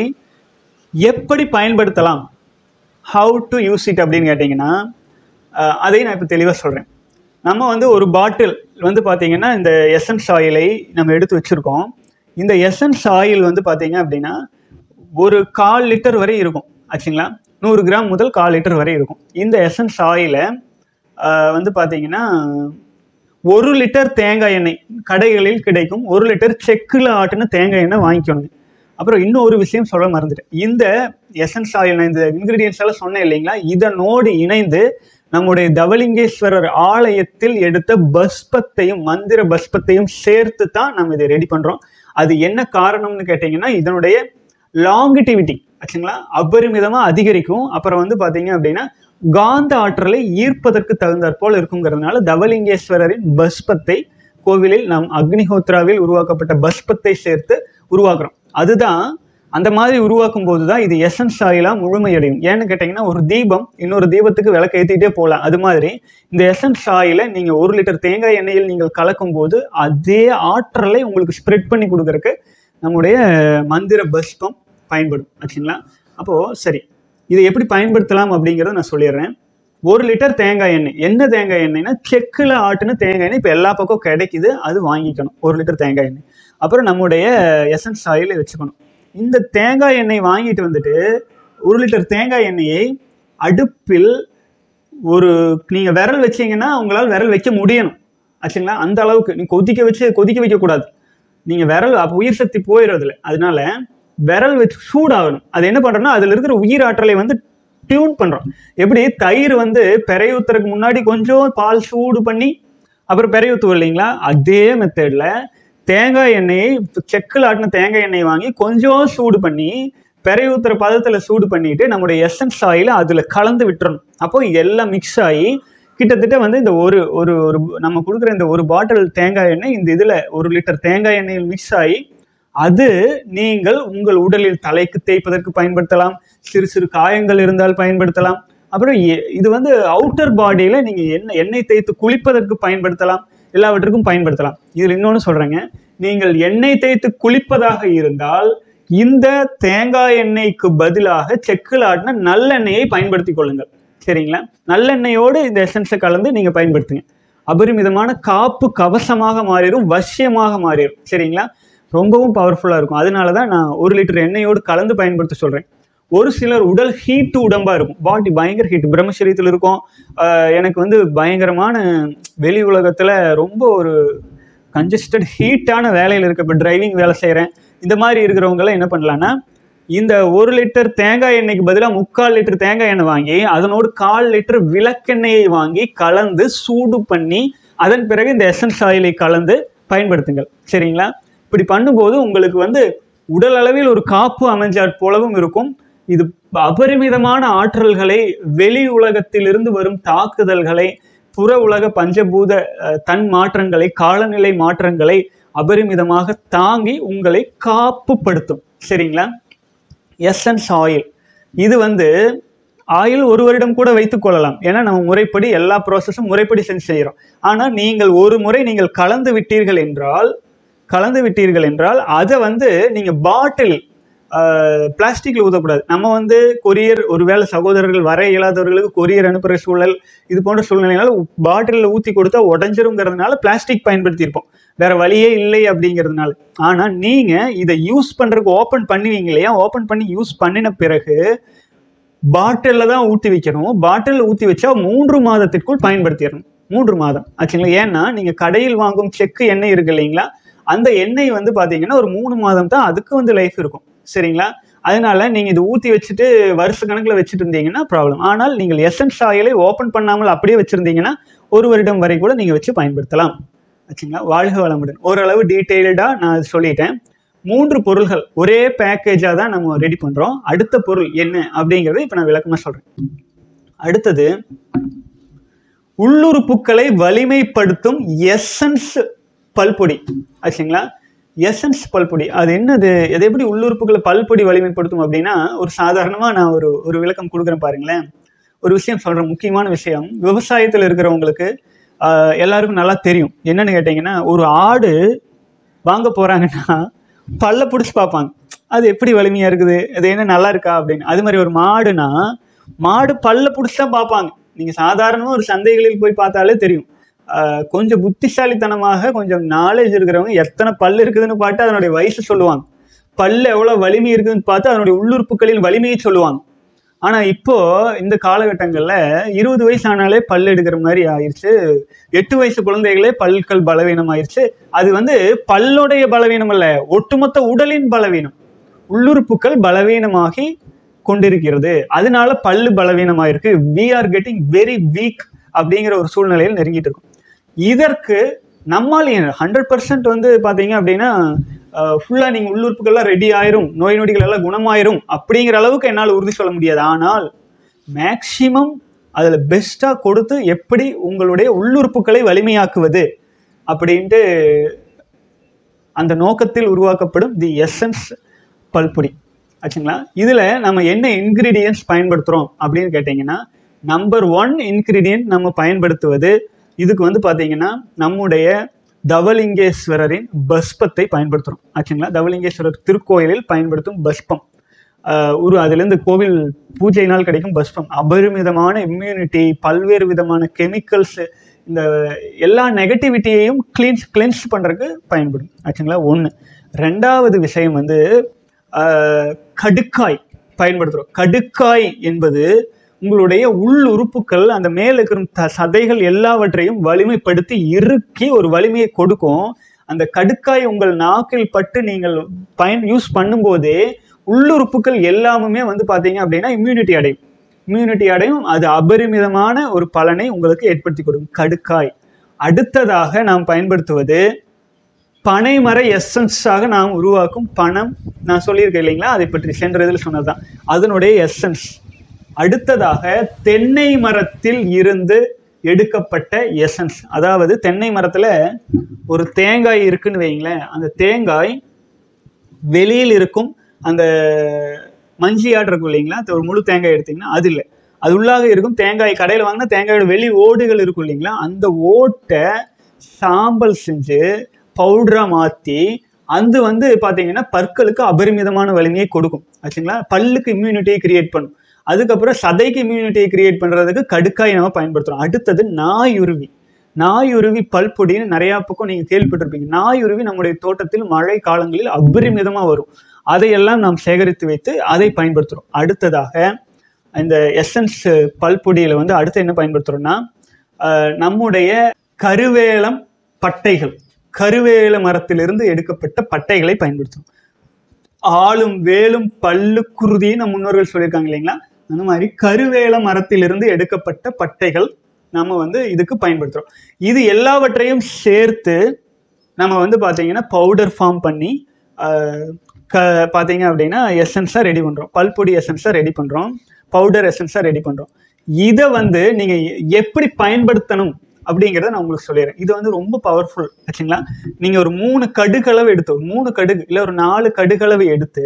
எப்படி பயன்படுத்தலாம் ஹவு டு யூஸ் இட் அப்படின்னு கேட்டிங்கன்னா அஹ், அதையும் நான் இப்போ தெளிவாக சொல்கிறேன் நம்ம வந்து ஒரு பாட்டில் வந்து பார்த்தீங்கன்னா இந்த எசன்ஸ் ஆயிலை நம்ம எடுத்து வச்சுருக்கோம் இந்த எசன்ஸ் ஆயில் வந்து பார்த்தீங்க அப்படின்னா ஒரு கால் லிட்டர் வரை இருக்கும் ஆச்சுங்களா நூறு கிராம் முதல் கால் லிட்டர் வரை இருக்கும் இந்த எசன்ஸ் ஆயிலை வந்து பார்த்தீங்கன்னா ஒரு லிட்டர் தேங்காய் எண்ணெய் கடைகளில் கிடைக்கும் ஒரு லிட்டர் செக்கில் ஆட்டின தேங்காய் எண்ணெய் வாங்கிக்கணும் அப்புறம் இன்னும் ஒரு விஷயம் சொல்ல மறந்துட்டேன் இந்த எசன்ஸ் ஆயில் நான் இந்த இன்கிரீடியன்ஸ் எல்லாம் சொன்னேன் இல்லைங்களா இதனோடு இணைந்து நம்முடைய தவலிங்கேஸ்வரர் ஆலயத்தில் எடுத்த பஸ்பத்தையும் மந்திர பஸ்பத்தையும் சேர்த்து தான் நம்ம இதை ரெடி பண்றோம் அது என்ன காரணம்னு கேட்டிங்கன்னா இதனுடைய லாங்கிட்டிவிட்டி ஆச்சுங்களா அபரிமிதமா அதிகரிக்கும் அப்புறம் வந்து பாத்தீங்க அப்படின்னா காந்த ஆற்றலை ஈர்ப்பதற்கு தகுந்தாற் போல் இருக்குங்கிறதுனால தவலிங்கேஸ்வரரின் பஸ்பத்தை கோவிலில் நாம் அக்னிஹோத்ராவில் உருவாக்கப்பட்ட பஸ்பத்தை சேர்த்து உருவாக்குறோம் அதுதான் அந்த மாதிரி உருவாக்கும் போது தான் இது எசன்ஸ் ஆயிலாக முழுமையடையும் ஏன்னு கேட்டிங்கன்னா ஒரு தீபம் இன்னொரு தீபத்துக்கு விளக்கு ஏற்றிட்டே போகலாம் அது மாதிரி இந்த எசன்ஸ் ஆயிலை நீங்கள் ஒரு லிட்டர் தேங்காய் எண்ணெயில் நீங்கள் கலக்கும் போது அதே ஆற்றலை உங்களுக்கு ஸ்ப்ரெட் பண்ணி கொடுக்கறக்கு நம்முடைய மந்திர பஸ்பம் பயன்படும் ஆச்சுங்களா அப்போது சரி இதை எப்படி பயன்படுத்தலாம் அப்படிங்கிறத நான் சொல்லிடுறேன் ஒரு லிட்டர் தேங்காய் எண்ணெய் என்ன தேங்காய் எண்ணெய்னா செக்கில் ஆட்டுன தேங்காய் எண்ணெய் இப்போ எல்லா பக்கம் கிடைக்குது அது வாங்கிக்கணும் ஒரு லிட்டர் தேங்காய் எண்ணெய் அப்புறம் நம்முடைய எசன்ஸ் ஆயிலை வச்சுக்கணும் இந்த தேங்காய் எண்ணெய் வாங்கிட்டு வந்துட்டு ஒரு லிட்டர் தேங்காய் எண்ணெயை அடுப்பில் ஒரு நீங்கள் விரல் வச்சீங்கன்னா உங்களால் விரல் வைக்க முடியணும் ஆச்சுங்களா அந்த அளவுக்கு நீ கொதிக்க வச்சு கொதிக்க வைக்கக்கூடாது நீங்கள் விரல் அப்போ உயிர் சக்தி போயிடும் அதில் அதனால விரல் வச்சு சூடாகணும் அது என்ன பண்ணுறோம்னா அதில் இருக்கிற உயிர் ஆற்றலை வந்து டியூன் பண்ணுறோம் எப்படி தயிர் வந்து பெரையூத்துறதுக்கு முன்னாடி கொஞ்சம் பால் சூடு பண்ணி அப்புறம் பெரையூத்துவோம் இல்லைங்களா அதே மெத்தடில் தேங்காய் எண்ணெயை செக்கில் ஆட்டின தேங்காய் எண்ணெய் வாங்கி கொஞ்சம் சூடு பண்ணி பெரையூத்துற பதத்தில் சூடு பண்ணிட்டு நம்முடைய எசன்ஸ் ஆயில் அதில் கலந்து விட்டுறணும் அப்போ எல்லாம் மிக்ஸ் ஆகி கிட்டத்தட்ட வந்து இந்த ஒரு ஒரு ஒரு நம்ம கொடுக்குற இந்த ஒரு பாட்டில் தேங்காய் எண்ணெய் இந்த இதில் ஒரு லிட்டர் தேங்காய் எண்ணெயில் மிக்ஸ் ஆகி அது நீங்கள் உங்கள் உடலில் தலைக்கு தேய்ப்பதற்கு பயன்படுத்தலாம் சிறு சிறு காயங்கள் இருந்தால் பயன்படுத்தலாம் அப்புறம் எ- இது வந்து அவுட்டர் பாடியில் நீங்கள் எண்ணெய் எண்ணெய் தேய்த்து குளிப்பதற்கு பயன்படுத்தலாம் எல்லாவற்றுக்கும் பயன்படுத்தலாம் இதில் இன்னொன்று சொல்கிறேங்க நீங்கள் எண்ணெய் தேய்த்து குளிப்பதாக இருந்தால் இந்த தேங்காய் எண்ணெய்க்கு பதிலாக செக்கில் ஆட்டின நல்லெண்ணெயை பயன்படுத்திக் கொள்ளுங்கள் சரிங்களா நல்லெண்ணெயோடு இந்த எசன்ஸை கலந்து நீங்கள் பயன்படுத்துங்க அபரிமிதமான காப்பு கவசமாக மாறிடும் வசியமாக மாறிடும் சரிங்களா ரொம்பவும் பவர்ஃபுல்லாக இருக்கும் அதனால தான் நான் ஒரு லிட்டர் எண்ணெயோடு கலந்து பயன்படுத்த சொல்கிறேன் ஒரு சிலர் உடல் ஹீட்டு உடம்பாக இருக்கும் பாடி பயங்கர ஹீட் பிரம்மசரீரத்தில் இருக்கும் ஆஹ் எனக்கு வந்து பயங்கரமான வெளி உலகத்தில் ரொம்ப ஒரு கன்ஜஸ்டட் ஹீட்டான வேலையில் இருக்க இப்போ டிரைவிங் வேலை செய்கிறேன் இந்த மாதிரி இருக்கிறவங்களாம் என்ன பண்ணலான்னா இந்த ஒரு லிட்டர் தேங்காய் எண்ணெய்க்கு பதிலாக முக்கால் லிட்டர் தேங்காய் எண்ணெய் வாங்கி அதனோடு கால் லிட்டர் விளக்கெண்ணெயை வாங்கி கலந்து சூடு பண்ணி அதன் பிறகு இந்த எசன்ஸ் ஆயிலை கலந்து பயன்படுத்துங்கள் சரிங்களா இப்படி பண்ணும்போது உங்களுக்கு வந்து உடல் அளவில் ஒரு காப்பு அமைஞ்சாற் போலவும் இருக்கும் இது அபரிமிதமான ஆற்றல்களை வெளி உலகத்திலிருந்து வரும் தாக்குதல்களை புற உலக பஞ்சபூத அஹ், தன் மாற்றங்களை காலநிலை மாற்றங்களை அபரிமிதமாக தாங்கி உங்களை காப்புப்படுத்தும் சரிங்களா எசன்ஸ் ஆயில் இது வந்து ஆயில் ஒரு வருடம் கூட வைத்துக் கொள்ளலாம் ஏன்னா நம்ம முறைப்படி எல்லா ப்ராசஸும் முறைப்படி செஞ்சு செய்கிறோம் ஆனால் நீங்கள் ஒரு முறை நீங்கள் கலந்து விட்டீர்கள் என்றால் கலந்து விட்டீர்கள் என்றால் அதை வந்து நீங்கள் பாட்டில் பிளாஸ்டிக்கில் ஊற்றக்கூடாது நம்ம வந்து கொரியர் ஒருவேளை சகோதரர்கள் வர இயலாதவர்களுக்கு கொரியர் அனுப்புகிற சூழல் இது போன்ற சூழ்நிலைனால பாட்டிலில் ஊற்றி கொடுத்தா உடஞ்சிருங்கிறதுனால பிளாஸ்டிக் பயன்படுத்தியிருப்போம் வேற வழியே இல்லை அப்படிங்கிறதுனால ஆனால் நீங்கள் இதை யூஸ் பண்ணுறதுக்கு ஓப்பன் பண்ணுவீங்க இல்லையா ஓப்பன் பண்ணி யூஸ் பண்ணின பிறகு பாட்டிலில் தான் ஊற்றி வைக்கணும் பாட்டிலில் ஊற்றி வச்சா மூன்று மாதத்திற்குள் பயன்படுத்திடணும் மூன்று மாதம் ஆச்சுங்களா ஏன்னா நீங்கள் கடையில் வாங்கும் செக்கு எண்ணெய் இருக்கு இல்லைங்களா அந்த எண்ணெய் வந்து பார்த்தீங்கன்னா ஒரு மூணு மாதம் தான் அதுக்கு வந்து லைஃப் இருக்கும் சரிங்களா அதனால நீங்கள் இது ஊற்றி வச்சுட்டு வருஷ கணக்கில் வச்சுட்டு இருந்தீங்கன்னா ப்ராப்ளம் ஆனால் நீங்கள் எசன்ஸ் ஆயிலை ஓப்பன் பண்ணாமல் அப்படியே வச்சுருந்தீங்கன்னா ஒரு வருடம் வரை கூட நீங்கள் வச்சு பயன்படுத்தலாம் ஆச்சுங்களா வாழ்க வளமுடன் ஓரளவு டீட்டெயில்டாக நான் அது சொல்லிட்டேன் மூன்று பொருள்கள் ஒரே பேக்கேஜாக தான் நம்ம ரெடி பண்ணுறோம் அடுத்த பொருள் என்ன அப்படிங்கிறத இப்போ நான் விளக்கமாக சொல்கிறேன் அடுத்தது உள்ளுறுப்புகளை வலிமைப்படுத்தும் எசன்ஸ் பல்பொடி ஆச்சுங்களா எசன்ஸ் பல்பொடி அது என்னது எதை எப்படி உள்ளுறுப்புகளை பல்பொடி வலிமைப்படுத்தும் அப்படின்னா ஒரு சாதாரணமாக நான் ஒரு ஒரு விளக்கம் கொடுக்குறேன் பாருங்களேன் ஒரு விஷயம் சொல்கிறேன் முக்கியமான விஷயம் விவசாயத்தில் இருக்கிறவங்களுக்கு ஆஹ், எல்லாருக்கும் நல்லா தெரியும் என்னன்னு கேட்டிங்கன்னா ஒரு ஆடு வாங்க போகிறாங்கன்னா பல்ல பிடிச்சி பார்ப்பாங்க அது எப்படி வலிமையாக இருக்குது அது என்ன நல்லா இருக்கா அப்படின்னு அது மாதிரி ஒரு மாடுனா மாடு பல்ல பிடிச்சி தான் பார்ப்பாங்க நீங்கள் சாதாரணமாக ஒரு சந்தைகளில் போய் பார்த்தாலே தெரியும் ஆஹ் கொஞ்சம் புத்திசாலித்தனமாக கொஞ்சம் நாலேஜ் இருக்கிறவங்க எத்தனை பல் இருக்குதுன்னு பார்த்து அதனுடைய வயசு சொல்லுவாங்க பல்லு எவ்வளோ வலிமை இருக்குதுன்னு பார்த்து அதனுடைய உள்ளுறுப்புகளின் வலிமையை சொல்லுவாங்க ஆனால் இப்போ இந்த காலகட்டங்களில் இருபது வயசு ஆனாலே பல் எடுக்கிற மாதிரி ஆயிடுச்சு எட்டு வயசு குழந்தைகளே பல்கள் பலவீனம் ஆயிடுச்சு அது வந்து பல்லுடைய பலவீனம் அல்ல ஒட்டுமொத்த உடலின் பலவீனம் உள்ளுறுப்புகள் பலவீனமாகி கொண்டிருக்கிறது அதனால பல்லு பலவீனமாயிருக்கு we are getting very weak அப்படிங்கிற ஒரு சூழ்நிலையில் நெருங்கிட்டு இருக்கும் இதற்கு நம்மால் ஹண்ட்ரட் பர்சன்ட் வந்து பார்த்தீங்க அப்படின்னா ஃபுல்லாக நீங்கள் உள்ளுறுப்புகள்லாம் ரெடி ஆயிரும் நோய் நொடிகள் எல்லாம் குணமாயிரும் அப்படிங்கிற அளவுக்கு என்னால் உறுதி சொல்ல முடியாது ஆனால் மேக்சிமம் அதில் பெஸ்ட்டாக கொடுத்து எப்படி உங்களுடைய உள்ளுறுப்புகளை வலிமையாக்குவது அப்படின்ட்டு அந்த நோக்கத்தில் உருவாக்கப்படும் தி எசன்ஸ் பல்பொடி ஆச்சுங்களா இதில் நம்ம என்ன இன்க்ரீடியன்ஸ் பயன்படுத்துகிறோம் அப்படின்னு கேட்டிங்கன்னா நம்பர் ஒன் இன்க்ரீடியன்ட் நம்ம பயன்படுத்துவது இதுக்கு வந்து பார்த்தீங்கன்னா நம்முடைய தவலிங்கேஸ்வரரின் பஸ்பத்தை பயன்படுத்துகிறோம் ஆச்சுங்களா தவலிங்கேஸ்வரர் திருக்கோயிலில் பயன்படுத்தும் பஸ்பம் ஆஹ் ஒரு அதுலேருந்து கோவில் பூஜையினால் கிடைக்கும் பஸ்பம் அபரிமிதமான இம்யூனிட்டி பல்வேறு விதமான கெமிக்கல்ஸ் இந்த எல்லா நெகட்டிவிட்டியையும் கிளீன்ஸ் கிளென்ஸ் பண்ணுறதுக்கு பயன்படும் ஆச்சுங்களா ஒன்று ரெண்டாவது விஷயம் வந்து ஆஹ் கடுக்காய் பயன்படுத்துகிறோம் கடுக்காய் என்பது உங்களுடைய உள் உறுப்புகள் அந்த மேல இருக்கிற த சதைகள் எல்லாவற்றையும் வலிமைப்படுத்தி இறுக்கி ஒரு வலிமையை கொடுக்கும் அந்த கடுக்காய் உங்கள் நாக்கில் பட்டு நீங்கள் பயன் யூஸ் பண்ணும்போதே உள்ளுறுப்புகள் எல்லாமுமே வந்து பார்த்தீங்க அப்படின்னா இம்யூனிட்டி அடையும் இம்யூனிட்டி அடையும் அது அபரிமிதமான ஒரு பலனை உங்களுக்கு ஏற்படுத்தி கொடுக்கும் கடுக்காய் அடுத்ததாக நாம் பயன்படுத்துவது பனைமர எசன்ஸாக நாம் உருவாக்கும் பணம் நான் சொல்லியிருக்கேன் இல்லைங்களா அதை பற்றி சென்ற இதில் சொன்னதுதான் அதனுடைய எசன்ஸ் அடுத்ததாக தென்னை மரத்தில் இருந்து எடுக்கப்பட்ட எசன்ஸ் அதாவது தென்னை மரத்தில் ஒரு தேங்காய் இருக்குன்னு வைங்களேன் அந்த தேங்காய் வெளியில் இருக்கும் அந்த மஞ்சியாட் இருக்கும் இல்லைங்களா அது ஒரு முழு தேங்காய் எடுத்தீங்கன்னா அது இல்லை அது உள்ளாக இருக்கும் தேங்காய் கடையில் வாங்கினா தேங்காயோட வெளி ஓடுகள் இருக்கும் இல்லைங்களா அந்த ஓட்டை சாம்பல் செஞ்சு பவுடரா மாற்றி அது வந்து பார்த்தீங்கன்னா பற்களுக்கு அபரிமிதமான வலிமையை கொடுக்கும் ஆச்சுங்களா பல்லுக்கு இம்யூனிட்டியை கிரியேட் பண்ணும் அதுக்கப்புறம் சதைக்கு இம்யூனிட்டியை கிரியேட் பண்ணுறதுக்கு கடுக்காய் நம்ம பயன்படுத்துகிறோம் அடுத்தது நாயுருவி நாயுருவி பல்பொடின்னு நிறையா பக்கம் நீங்கள் கேள்விப்பட்டிருப்பீங்க நாயுருவி நம்முடைய தோட்டத்தில் மழை காலங்களில் அபரிமிதமாக வரும் அதையெல்லாம் நாம் சேகரித்து வைத்து அதை பயன்படுத்துகிறோம் அடுத்ததாக இந்த எசன்ஸ் பல்பொடியில் வந்து அடுத்து என்ன பயன்படுத்துகிறோம்னா அஹ், நம்முடைய கருவேலம் பட்டைகள் கருவேல மரத்திலிருந்து எடுக்கப்பட்ட பட்டைகளை பயன்படுத்தும் ஆளும் வேலும் பல்லு குருதின்னு நம்ம முன்னோர்கள் சொல்லியிருக்காங்க இல்லைங்களா அந்த மாதிரி கருவேல மரத்திலிருந்து எடுக்கப்பட்ட பட்டைகள் நம்ம வந்து இதுக்கு பயன்படுத்துகிறோம் இது எல்லாவற்றையும் சேர்த்து நம்ம வந்து பார்த்தீங்கன்னா பவுடர் ஃபார்ம் பண்ணி ஆஹ், க பார்த்தீங்க அப்படின்னா எசன்ஸாக ரெடி பண்ணுறோம் பல்பொடி எசன்ஸாக ரெடி பண்ணுறோம் பவுடர் எசன்ஸாக ரெடி பண்ணுறோம் இதை வந்து நீங்கள் எப்படி பயன்படுத்தணும் அப்படிங்கிறத நான் உங்களுக்கு சொல்லிடுறேன் இது வந்து ரொம்ப பவர்ஃபுல் ஆச்சுங்களா நீங்கள் ஒரு மூணு கடுகளவு எடுத்து ஒரு மூணு கடுகு இல்லை ஒரு நாலு கடுகளவு எடுத்து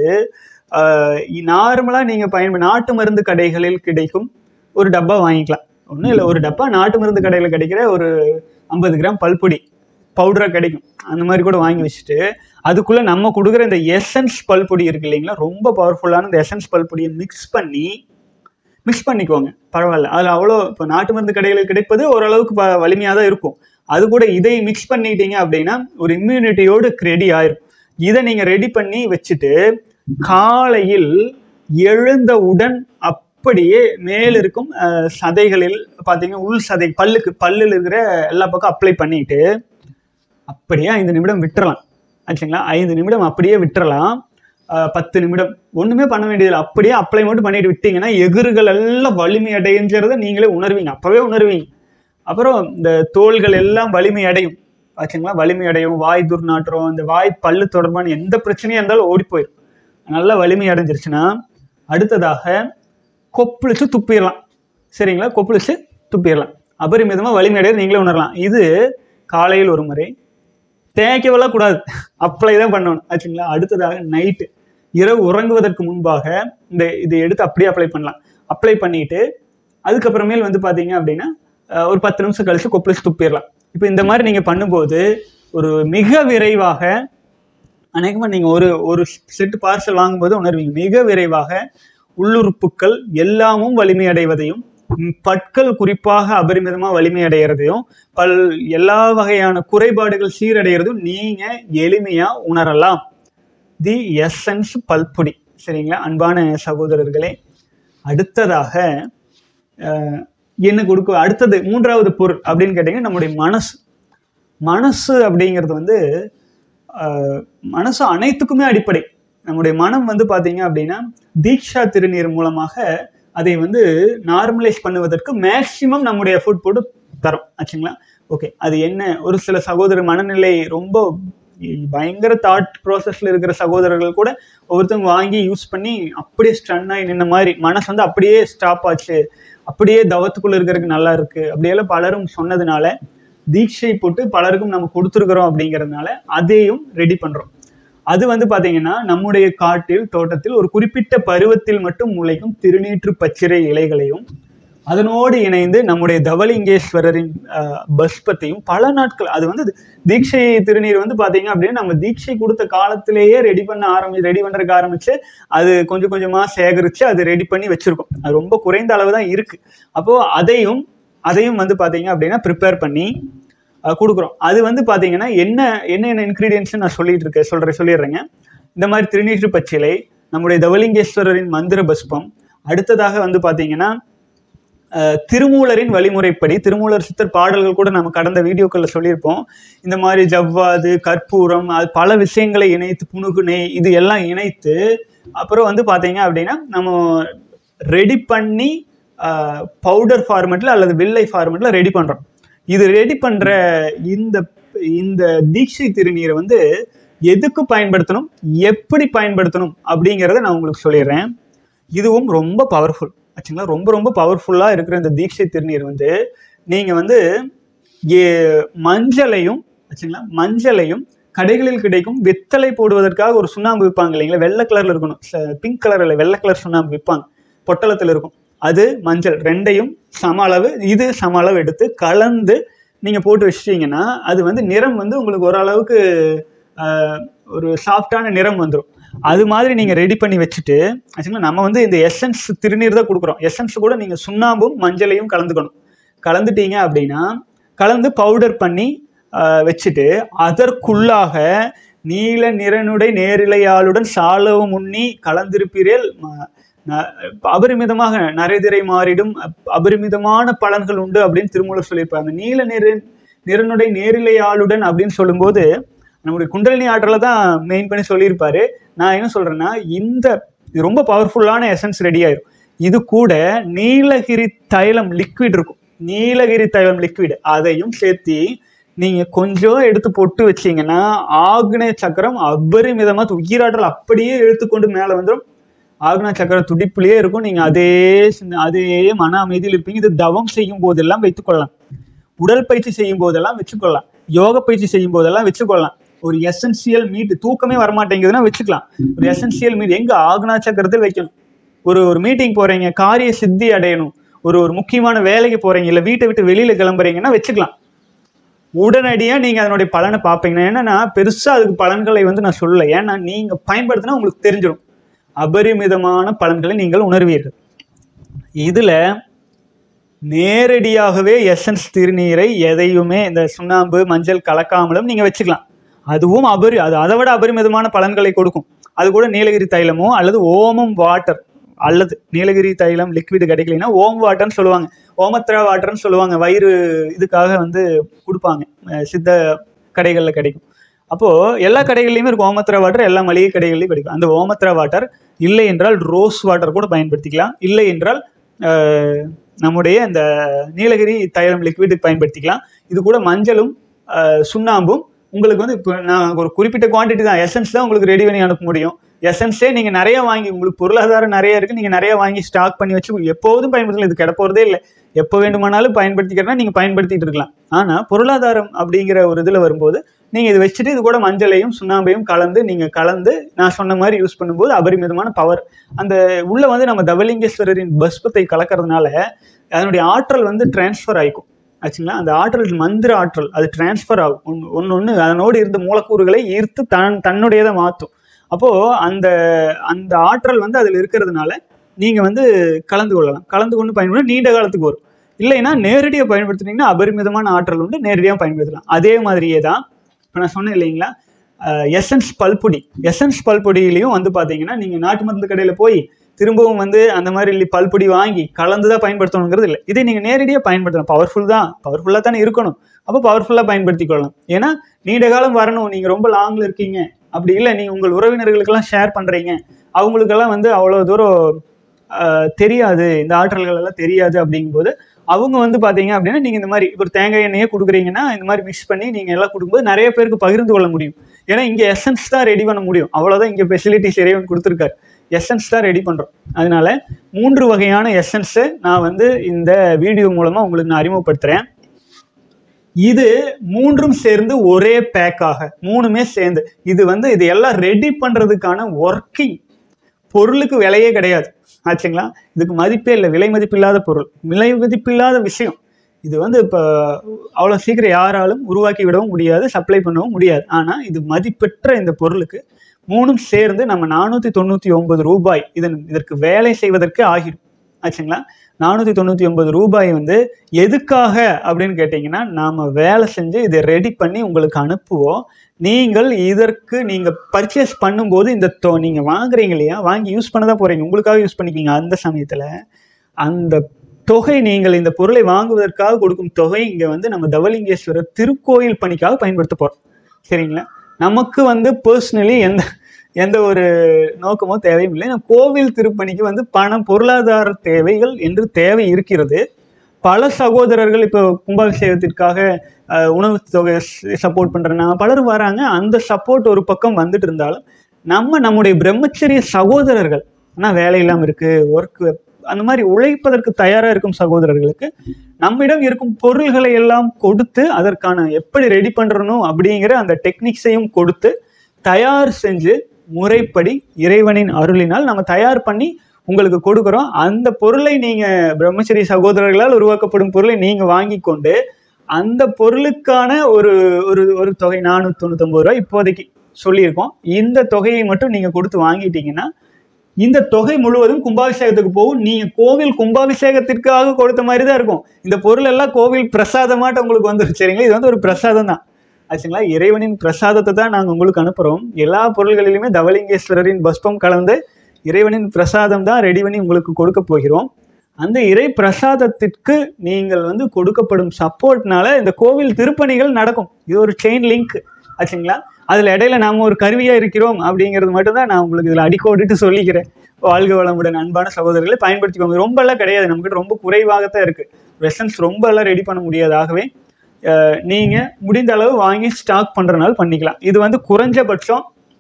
நார்மலாக நீங்கள் பயன்ப நாட்டு மருந்து கடைகளில் கிடைக்கும் ஒரு டப்பா வாங்கிக்கலாம் ஒன்றும் இல்லை ஒரு டப்பா நாட்டு மருந்து கடையில் கிடைக்கிற ஒரு ஐம்பது கிராம் பல்பொடி பவுடராக கிடைக்கும் அந்த மாதிரி கூட வாங்கி வச்சுட்டு அதுக்குள்ளே நம்ம கொடுக்குற இந்த எசன்ஸ் பல்பொடி இருக்கு இல்லைங்களா ரொம்ப பவர்ஃபுல்லான இந்த எசன்ஸ் பல்பொடியை மிக்ஸ் பண்ணி மிக்ஸ் பண்ணிக்கோங்க பரவாயில்ல அதில் அவ்வளோ இப்போ நாட்டு மருந்து கடைகளில் கிடைப்பது ஓரளவுக்கு ப வலிமையாக தான் இருக்கும் அது கூட இதை மிக்ஸ் பண்ணிட்டீங்க அப்படின்னா ஒரு இம்யூனிட்டியோடு ரெடி ஆயிரும் இதை நீங்கள் ரெடி பண்ணி வச்சுட்டு காலையில் எழுந்தவுடன் அப்படியே மேல் இருக்கும் அஹ், சதைகளில் பார்த்தீங்கன்னா உள் சதை பல்லுக்கு பல்லில் இருக்கிற எல்லா பக்கம் அப்ளை பண்ணிட்டு அப்படியே ஐந்து நிமிடம் விட்டுறலாம் ஆச்சுங்களா ஐந்து நிமிடம் அப்படியே விட்டுறலாம் ஆஹ் பத்து நிமிடம் ஒண்ணுமே பண்ண வேண்டியதில்லை அப்படியே அப்ளை மட்டும் பண்ணிட்டு விட்டீங்கன்னா எதிர்கள் எல்லாம் வலிமை அடையுங்கிறத நீங்களே உணர்வீங்க அப்பவே உணர்வீங்க அப்புறம் இந்த தோள்கள் எல்லாம் வலிமை அடையும் ஆச்சுங்களா வலிமை அடையும் வாய் துர்நாற்றம் இந்த வாய் பல்லு தொடர்பான எந்த பிரச்சனையா இருந்தாலும் ஓடி போயிடும் நல்லா வலிமை அடைஞ்சிருச்சுன்னா அடுத்ததாக கொப்பளிச்சு துப்பிடலாம் சரிங்களா கொப்பளிச்சு துப்பிடலாம் அபரிமிதமாக வலிமை அடைய நீங்களே உணரலாம் இது காலையில் ஒரு முறை தேய்க்கவெல்லாம் கூடாது அப்ளை தான் பண்ணணும் ஆச்சுங்களா அடுத்ததாக நைட்டு இரவு உறங்குவதற்கு முன்பாக இந்த இதை எடுத்து அப்படியே அப்ளை பண்ணலாம் அப்ளை பண்ணிட்டு அதுக்கப்புறமேல் வந்து பார்த்தீங்க அப்படின்னா அஹ், ஒரு பத்து நிமிஷம் கழிச்சு கொப்பளிச்சு துப்பிடலாம் இப்போ இந்த மாதிரி நீங்கள் பண்ணும்போது ஒரு மிக விரைவாக அநேகமாக நீங்கள் ஒரு ஒரு செட்டு பார்சல் வாங்கும்போது உணர்வீங்க மிக விரைவாக உள்ளுறுப்புக்கள் எல்லாமும் வலிமை அடைவதையும் ம், பற்கள் குறிப்பாக அபரிமிதமாக வலிமை அடைகிறதையும் பல் எல்லா வகையான குறைபாடுகள் சீரடைகிறதும் நீங்கள் எளிமையாக உணரலாம் தி எசன்ஸ் பல்பொடி சரிங்களா அன்பான சகோதரர்களே அடுத்ததாக அஹ், என்ன கொடுக்க அடுத்தது மூன்றாவது பொருள் அப்படின்னு கேட்டிங்கன்னா நம்முடைய மனசு மனசு அப்படிங்கிறது வந்து ஆஹ், மனசு அனைத்துக்குமே அடிப்படை நம்முடைய மனம் வந்து பார்த்தீங்க அப்படின்னா தீக்ஷா திருநீர் மூலமாக அதை வந்து நார்மலைஸ் பண்ணுவதற்கு மேக்சிமம் நம்முடைய எஃபோர்ட் போட்டு தரும் ஆச்சுங்களா ஓகே அது என்ன ஒரு சில சகோதரர் மனநிலை ரொம்ப பயங்கர தாட் ப்ராசஸ்ல இருக்கிற சகோதரர்கள் கூட ஒவ்வொருத்தவங்க வாங்கி யூஸ் பண்ணி அப்படியே ஸ்டன் ஆகி நின்ன மாதிரி மனசு வந்து அப்படியே ஸ்டாப் ஆச்சு அப்படியே தவத்துக்குள்ள இருக்கிறதுக்கு நல்லா இருக்கு அப்படியெல்லாம் பலரும் சொன்னதுனால தீட்சை போட்டு பலருக்கும் நம்ம கொடுத்துருக்குறோம் அப்படிங்கிறதுனால அதையும் ரெடி பண்றோம் அது வந்து பாத்தீங்கன்னா நம்முடைய காட்டில் தோட்டத்தில் ஒரு குறிப்பிட்ட பருவத்தில் மட்டும் முளைக்கும் திருநீற்று பச்சிரை இலைகளையும் அதனோடு இணைந்து நம்முடைய தவலிங்கேஸ்வரரின் அஹ், பஸ்பத்தையும் பல நாட்கள் அது வந்து தீட்சை திருநீர் வந்து பாத்தீங்க அப்படின்னா நம்ம தீட்சை கொடுத்த காலத்திலேயே ரெடி பண்ண ஆரம்பி ரெடி பண்றதுக்கு ஆரம்பிச்சு அது கொஞ்சம் கொஞ்சமா சேகரிச்சு அது ரெடி பண்ணி வச்சிருக்கோம் அது ரொம்ப குறைந்த அளவு தான் இருக்கு அப்போ அதையும் அதையும் வந்து பாத்தீங்க அப்படின்னா ப்ரிப்பேர் பண்ணி அஹ், கொடுக்குறோம் அது வந்து பாத்தீங்கன்னா என்ன என்னென்ன இன்க்ரீடியன்ஸ் நான் சொல்லிட்டு இருக்கேன் சொல்றேன் சொல்லிடுறேங்க இந்த மாதிரி திருநீற்று பச்சிலை நம்முடைய தவலிங்கேஸ்வரரின் மந்திர பஸ்பம் அடுத்ததாக வந்து பாத்தீங்கன்னா அஹ், திருமூலரின் வழிமுறைப்படி திருமூலர் சித்தர் பாடல்கள் கூட நம்ம கடந்த வீடியோக்களில் சொல்லியிருப்போம் இந்த மாதிரி ஜவ்வாது கற்பூரம் அது பல விஷயங்களை இணைத்து புனுகு நெய் இது எல்லாம் இணைத்து அப்புறம் வந்து பார்த்தீங்க அப்படின்னா நம்ம ரெடி பண்ணி பவுடர் ஃபார்மெட்டில் அல்லது வில்லை ஃபார்மெட்டில் ரெடி பண்ணுறோம் இது ரெடி பண்ணுற இந்த இந்த தீட்சை திருநீரை வந்து எதுக்கு பயன்படுத்தணும் எப்படி பயன்படுத்தணும் அப்படிங்கிறத நான் உங்களுக்கு சொல்லிடுறேன் இதுவும் ரொம்ப பவர்ஃபுல் ஆச்சுங்களா ரொம்ப ரொம்ப பவர்ஃபுல்லாக இருக்கிற இந்த தீட்சை திருநீர் வந்து நீங்கள் வந்து ஏ- மஞ்சளையும் ஆச்சுங்களா மஞ்சளையும் கடைகளில் கிடைக்கும் வெத்தலை போடுவதற்காக ஒரு சுண்ணாம்பு விற்பாங்க இல்லைங்களா வெள்ளை கலர்ல இருக்கணும் பிங்க் கலர் இல்லை வெள்ளை கலர் சுண்ணாம்பு விற்பாங்க பொட்டலத்தில் இருக்கும் அது மஞ்சள் ரெண்டையும் சம அளவு இது சம அளவு எடுத்து கலந்து நீங்கள் போட்டு வச்சிட்டீங்கன்னா அது வந்து நிறம் வந்து உங்களுக்கு ஓரளவுக்கு ஆஹ், ஒரு சாஃப்டான நிறம் வந்துடும் அது மாதிரி நீங்கள் ரெடி பண்ணி வச்சுட்டு ஆக்சுவலாக நம்ம வந்து இந்த எசன்ஸ் திருநீர் தான் கொடுக்குறோம் எசன்ஸ் கூட நீங்கள் சுண்ணாம்பும் மஞ்சளையும் கலந்துக்கணும் கலந்துட்டீங்க அப்படின்னா கலந்து பவுடர் பண்ணி ஆஹ், வச்சுட்டு அதற்குள்ளாக நீல நிறனுடை நேரிழையாளுடன் சாலவும் உண்ணி கலந்திருப்பீரேல் ம- ந- அபரிமிதமாக நரைதிரை மாறிடும் அப்- அபரிமிதமான பலன்கள் உண்டு அப்படின்னு திருமூலர் சொல்லியிருப்பாங்க நீல நிற நிறனுடை நேரிழையாளுடன் அப்படின்னு சொல்லும்போது நம்முடைய குண்டலினி ஆற்றலை தான் மெயின் பண்ணி சொல்லியிருப்பாரு நான் என்ன சொல்றேன்னா இந்த இது ரொம்ப பவர்ஃபுல்லான எசன்ஸ் ரெடி ஆயிரும் இது கூட நீலகிரி தைலம் லிக்விட் இருக்கும் நீலகிரி தைலம் லிக்விட் அதையும் சேர்த்து நீங்க கொஞ்சம் எடுத்து பொட்டு வச்சீங்கன்னா ஆக்னேய சக்கரம் அபரிமிதமா உயிராற்றல் அப்படியே இழுத்துக்கொண்டு மேலே வந்துடும் ஆக்னா சக்கர துடிப்புலயே இருக்கும் நீங்க அதே சிந்த- அதே மன அமைதியில் இருப்பீங்க இது தவம் செய்யும் போதெல்லாம் வைத்துக்கொள்ளலாம் உடல் பயிற்சி செய்யும் போதெல்லாம் வச்சுக்கொள்ளலாம் யோக பயிற்சி செய்யும் போதெல்லாம் வச்சுக்கொள்ளலாம் ஒரு எசென்சியல் மீட் தூக்கமே வரமாட்டேங்குதுன்னா வச்சுக்கலாம் ஒரு எசென்சியல் மீட் எங்க ஆக்னா சக்கரத்தில் வைக்கணும் ஒரு ஒரு மீட்டிங் போறீங்க காரிய சித்தி அடையணும் ஒரு ஒரு முக்கியமான வேலைக்கு போறீங்க இல்ல வீட்டை விட்டு வெளியில கிளம்புறீங்கன்னா வச்சுக்கலாம் உடனடியா நீங்க அதனுடைய பலனை பார்ப்பீங்க ஏன்னா பெருசா அதுக்கு பலன்களை வந்து நான் சொல்லல ஏன்னா நீங்க பயன்படுத்தினா உங்களுக்கு தெரிஞ்சிடும் அபரிமிதமான பலன்களை நீங்கள் உணர்வீர்கள் இதுல நேரடியாகவே எசன்ஸ் திருநீரை எதையுமே இந்த சுண்ணாம்பு மஞ்சள் கலக்காமலும் நீங்க வச்சுக்கலாம் அதுவும் அபரி அது அதை விட அபரிமிதமான பலன்களை கொடுக்கும் அது கூட நீலகிரி தைலமோ அல்லது ஓமம் வாட்டர் அல்லது நீலகிரி தைலம் லிக்விட் கிடைக்கலைன்னா ஓம் வாட்டர்னு சொல்லுவாங்க ஓமத்ரா வாட்டர்னு சொல்லுவாங்க வயிறு இதுக்காக வந்து கொடுப்பாங்க அஹ் சித்த கடைகளில் கிடைக்கும் அப்போது எல்லா கடைகள்லையுமே இருக்கும் ஓமத்ரா வாட்டர் எல்லா மளிகை கடைகள்லையும் கிடைக்கும் அந்த ஓமத்ரா வாட்டர் இல்லை என்றால் ரோஸ் வாட்டர் கூட பயன்படுத்திக்கலாம் இல்லை என்றால் அஹ், நம்முடைய இந்த நீலகிரி தைலம் லிக்விட் பயன்படுத்திக்கலாம் இது கூட மஞ்சளும் அஹ், சுண்ணாம்பும் உங்களுக்கு வந்து இப்போ நான் ஒரு குறிப்பிட்ட குவாண்டிட்டி தான் எசன்ஸ் தான் உங்களுக்கு ரெடி பண்ணி அனுப்ப முடியும் எசன்ஸே நீங்கள் நிறைய வாங்கி உங்களுக்கு பொருளாதாரம் நிறைய இருக்குது நீங்கள் நிறைய வாங்கி ஸ்டாக் பண்ணி வச்சு எப்போதும் பயன்படுத்தலாம் இது கிட போகிறதே இல்லை எப்போ வேண்டுமானாலும் பயன்படுத்திக்கிறனா நீங்கள் பயன்படுத்திட்டு இருக்கலாம் ஆனால் பொருளாதாரம் அப்படிங்கிற ஒரு இதில் வரும்போது நீங்கள் இது வச்சுட்டு இது கூட மஞ்சளையும் சுண்ணாம்பையும் கலந்து நீங்கள் கலந்து நான் சொன்ன மாதிரி யூஸ் பண்ணும்போது அபரிமிதமான பவர் அந்த உள்ள வந்து நம்ம தவலிங்கேஸ்வரரின் பஸ்பத்தை கலக்கிறதுனால அதனுடைய ஆற்றல் வந்து டிரான்ஸ்ஃபர் ஆகிக்கும் ஆச்சுங்களா அந்த ஆற்றல் மந்திர ஆற்றல் அது டிரான்ஸ்ஃபர் ஆகும் ஒன்று ஒன்று ஒன்று அதனோடு இருந்த மூலக்கூறுகளை ஈர்த்து தன் தன்னுடையதை மாற்றும் அப்போது அந்த அந்த ஆற்றல் வந்து அதில் இருக்கிறதுனால நீங்கள் வந்து கலந்து கொள்ளலாம் கலந்து கொண்டு பயன்பட நீண்ட காலத்துக்கு வரும் இல்லைன்னா நேரடியாக பயன்படுத்துனீங்கன்னா அபரிமிதமான ஆற்றல் உண்டு நேரடியாக பயன்படுத்தலாம் அதே மாதிரியே தான் இப்போ நான் சொன்னேன் இல்லைங்களா எசன்ஸ் பல்பொடி எசன்ஸ் பல்பொடியிலையும் வந்து பார்த்தீங்கன்னா நீங்கள் நாட்டு மருந்து கடையில் போய் திரும்பவும் வந்து அந்த மாதிரி லி- பல்பொடி வாங்கி கலந்து தான் பயன்படுத்தணுங்கிறது இல்லை இதை நீங்கள் நேரடியாக பயன்படுத்தலாம் பவர்ஃபுல் தான் பவர்ஃபுல்லாக தானே இருக்கணும் அப்போ பவர்ஃபுல்லாக பயன்படுத்திக் கொள்ளலாம் ஏன்னா நீண்ட காலம் வரணும் நீங்கள் ரொம்ப லாங்கில் இருக்கீங்க அப்படி இல்லை நீங்கள் உங்கள் உறவினர்களுக்கெல்லாம் ஷேர் பண்ணுறீங்க அவங்களுக்கெல்லாம் வந்து அவ்வளோ தூரம் ஆஹ், தெரியாது இந்த ஆற்றல்கள் எல்லாம் தெரியாது அப்படிங்கும்போது அவங்க வந்து பார்த்தீங்க அப்படின்னா நீங்கள் இந்த மாதிரி ஒரு தேங்காய் எண்ணெயே கொடுக்குறீங்கன்னா இந்த மாதிரி மிக்ஸ் பண்ணி நீங்கள் எல்லாம் கொடுக்கும்போது நிறைய பேருக்கு பகிர்ந்து கொள்ள முடியும் ஏன்னா இங்கே எசன்ஸ் தான் ரெடி பண்ண முடியும் அவ்வளோதான் இங்கே ஃபெசிலிட்டிஸ் இறைவன் கொடுத்துருக்காரு எசன்ஸ் தான் ரெடி பண்ணுறோம் அதனால மூன்று வகையான எசன்ஸை நான் வந்து இந்த வீடியோ மூலமாக உங்களுக்கு நான் அறிமுகப்படுத்துகிறேன் இது மூன்றும் சேர்ந்து ஒரே பேக்காக மூணுமே சேர்ந்து இது வந்து இது எல்லாம் ரெடி பண்ணுறதுக்கான ஒர்க்கிங் பொருளுக்கு விலையே கிடையாது ஆச்சுங்களா இதுக்கு மதிப்பே இல்லை விலை மதிப்பில்லாத பொருள் விலை மதிப்பில்லாத விஷயம் இது வந்து இப்போ அவ்வளோ சீக்கிரம் யாராலும் உருவாக்கி விடவும் முடியாது சப்ளை பண்ணவும் முடியாது ஆனால் இது மதிப்பெற்ற இந்த பொருளுக்கு மூணும் சேர்ந்து நம்ம நானூற்றி தொண்ணூற்றி ஒன்பது ரூபாய் இதன் இதற்கு வேலை செய்வதற்கு ஆகிடும் ஆச்சுங்களா நானூற்றி தொண்ணூற்றி ஒன்பது ரூபாய் வந்து எதுக்காக அப்படின்னு கேட்டிங்கன்னா நாம் வேலை செஞ்சு இதை ரெடி பண்ணி உங்களுக்கு அனுப்புவோம் நீங்கள் இதற்கு நீங்கள் பர்ச்சேஸ் பண்ணும்போது இந்த தொ நீங்கள் வாங்குறீங்க இல்லையா வாங்கி யூஸ் பண்ண தான் போகிறீங்க உங்களுக்காக யூஸ் பண்ணிக்கிங்க அந்த சமயத்தில் அந்த தொகை நீங்கள் இந்த பொருளை வாங்குவதற்காக கொடுக்கும் தொகை இங்கே வந்து நம்ம தவலிங்கேஸ்வரர் திருக்கோயில் பணிக்காக பயன்படுத்த போகிறோம் சரிங்களா நமக்கு வந்து பர்சனலி எந்த எந்த ஒரு நோக்கமோ தேவையும் இல்லை நம்ம கோவில் திருப்பணிக்கு வந்து பணம் பொருளாதார தேவைகள் என்று தேவை இருக்கிறது பல சகோதரர்கள் இப்போ கும்பாபிஷேகத்திற்காக அஹ், உணவு தொகை சப்போர்ட் பண்ணுறேன்னா பலரும் வராங்க அந்த சப்போர்ட் ஒரு பக்கம் வந்துட்டு இருந்தாலும் நம்ம நம்முடைய பிரம்மச்சரிய சகோதரர்கள் ஆனால் வேலை இல்லாமல் இருக்குது ஒர்க் அந்த மாதிரி உழைப்பதற்கு தயாராக இருக்கும் சகோதரர்களுக்கு நம்மிடம் இருக்கும் பொருள்களை எல்லாம் கொடுத்து அதற்கான எப்படி ரெடி பண்ணுறணும் அப்படிங்கிற அந்த டெக்னிக்ஸையும் கொடுத்து தயார் செஞ்சு முறைப்படி இறைவனின் அருளினால் நம்ம தயார் பண்ணி உங்களுக்கு கொடுக்குறோம் அந்த பொருளை நீங்கள் பிரம்மச்சரி சகோதரர்களால் உருவாக்கப்படும் பொருளை நீங்கள் வாங்கி கொண்டு அந்த பொருளுக்கான ஒரு ஒரு ஒரு தொகை நானூற்றி தொண்ணூத்தொம்பது ரூபா இப்போதைக்கு சொல்லியிருக்கோம் இந்த தொகையை மட்டும் நீங்கள் கொடுத்து வாங்கிட்டீங்கன்னா இந்த தொகை முழுவதும் கும்பாபிஷேகத்துக்கு போகும் நீங்கள் கோவில் கும்பாபிஷேகத்திற்காக கொடுத்த மாதிரி தான் இருக்கும் இந்த பொருள் எல்லாம் கோவில் பிரசாதமாட்ட உங்களுக்கு வந்துடும் சரிங்களா இது வந்து ஒரு பிரசாதம் தான் ஆச்சுங்களா இறைவனின் பிரசாதத்தை தான் நாங்கள் உங்களுக்கு அனுப்புகிறோம் எல்லா பொருள்களிலுமே தவலிங்கேஸ்வரரின் பஸ்பம் கலந்து இறைவனின் பிரசாதம் தான் ரெடி பண்ணி உங்களுக்கு கொடுக்க போகிறோம் அந்த இறை பிரசாதத்திற்கு நீங்கள் வந்து கொடுக்கப்படும் சப்போர்ட்னால இந்த கோவில் திருப்பணிகள் நடக்கும் இது ஒரு செயின் லிங்க் ஆச்சுங்களா அதில் இடையில நாம் ஒரு கருவியாக இருக்கிறோம் அப்படிங்கிறது மட்டும்தான் நான் உங்களுக்கு இதில் அடிக்கோடிட்டு சொல்லிக்கிறேன் வாழ்க வளமுடன் அன்பான சகோதரர்களை பயன்படுத்திக்கோங்க ரொம்ப எல்லாம் கிடையாது நம்மக்கிட்ட ரொம்ப குறைவாகத்தான் இருக்குது வெசன்ஸ் ரொம்ப எல்லாம் ரெடி பண்ண முடியாது ஆகவே அஹ், நீங்க முடிந்த அளவு வாங்கி ஸ்டாக் பண்றதுனால பண்ணிக்கலாம் இது வந்து குறைஞ்சபட்சம்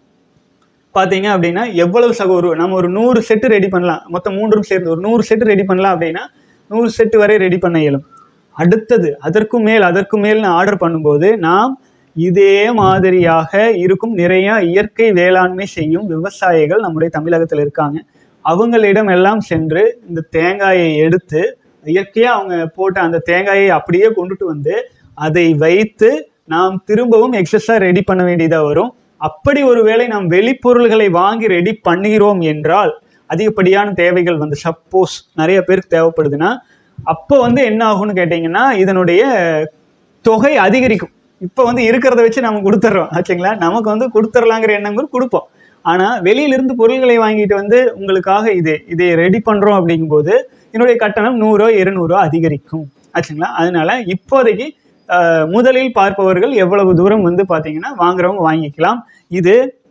பார்த்தீங்க அப்படின்னா எவ்வளவு சக ஒரு நம்ம ஒரு நூறு செட்டு ரெடி பண்ணலாம் மொத்தம் மூன்றும் சேர்ந்து ஒரு நூறு செட்டு ரெடி பண்ணலாம் அப்படின்னா நூறு செட்டு வரை ரெடி பண்ண இயலும் அடுத்தது அதற்கும் மேல் அதற்கு மேல்னு ஆர்டர் பண்ணும்போது நாம் இதே மாதிரியாக இருக்கும் நிறைய இயற்கை வேளாண்மை செய்யும் விவசாயிகள் நம்முடைய தமிழகத்தில் இருக்காங்க அவங்களிடம் எல்லாம் சென்று இந்த தேங்காயை எடுத்து இயற்கையாக அவங்க போட்ட அந்த தேங்காயை அப்படியே கொண்டுட்டு வந்து அதை வைத்து நாம் திரும்பவும் எக்ஸஸாக ரெடி பண்ண வேண்டியதாக வரும் அப்படி ஒருவேளை நாம் வெளிப்பொருள்களை வாங்கி ரெடி பண்ணுகிறோம் என்றால் அதிகப்படியான தேவைகள் வந்து சப்போஸ் நிறைய பேருக்கு தேவைப்படுதுன்னா அப்போ வந்து என்ன ஆகும்னு கேட்டிங்கன்னா இதனுடைய தொகை அதிகரிக்கும் இப்போ வந்து இருக்கிறத வச்சு நம்ம கொடுத்துட்றோம் ஆச்சுங்களா நமக்கு வந்து கொடுத்துடலாங்கிற எண்ணங்கள் கொடுப்போம் ஆனால் வெளியிலிருந்து பொருள்களை வாங்கிட்டு வந்து உங்களுக்காக இது இதை ரெடி பண்ணுறோம் அப்படிங்கும்போது என்னுடைய கட்டணம் நூறோ இருநூறோ அதிகரிக்கும் ஆச்சுங்களா அதனால இப்போதைக்கு அஹ், முதலில் பார்ப்பவர்கள் எவ்வளவு தூரம் வந்து பார்த்தீங்கன்னா வாங்குறவங்க வாங்கிக்கலாம் இது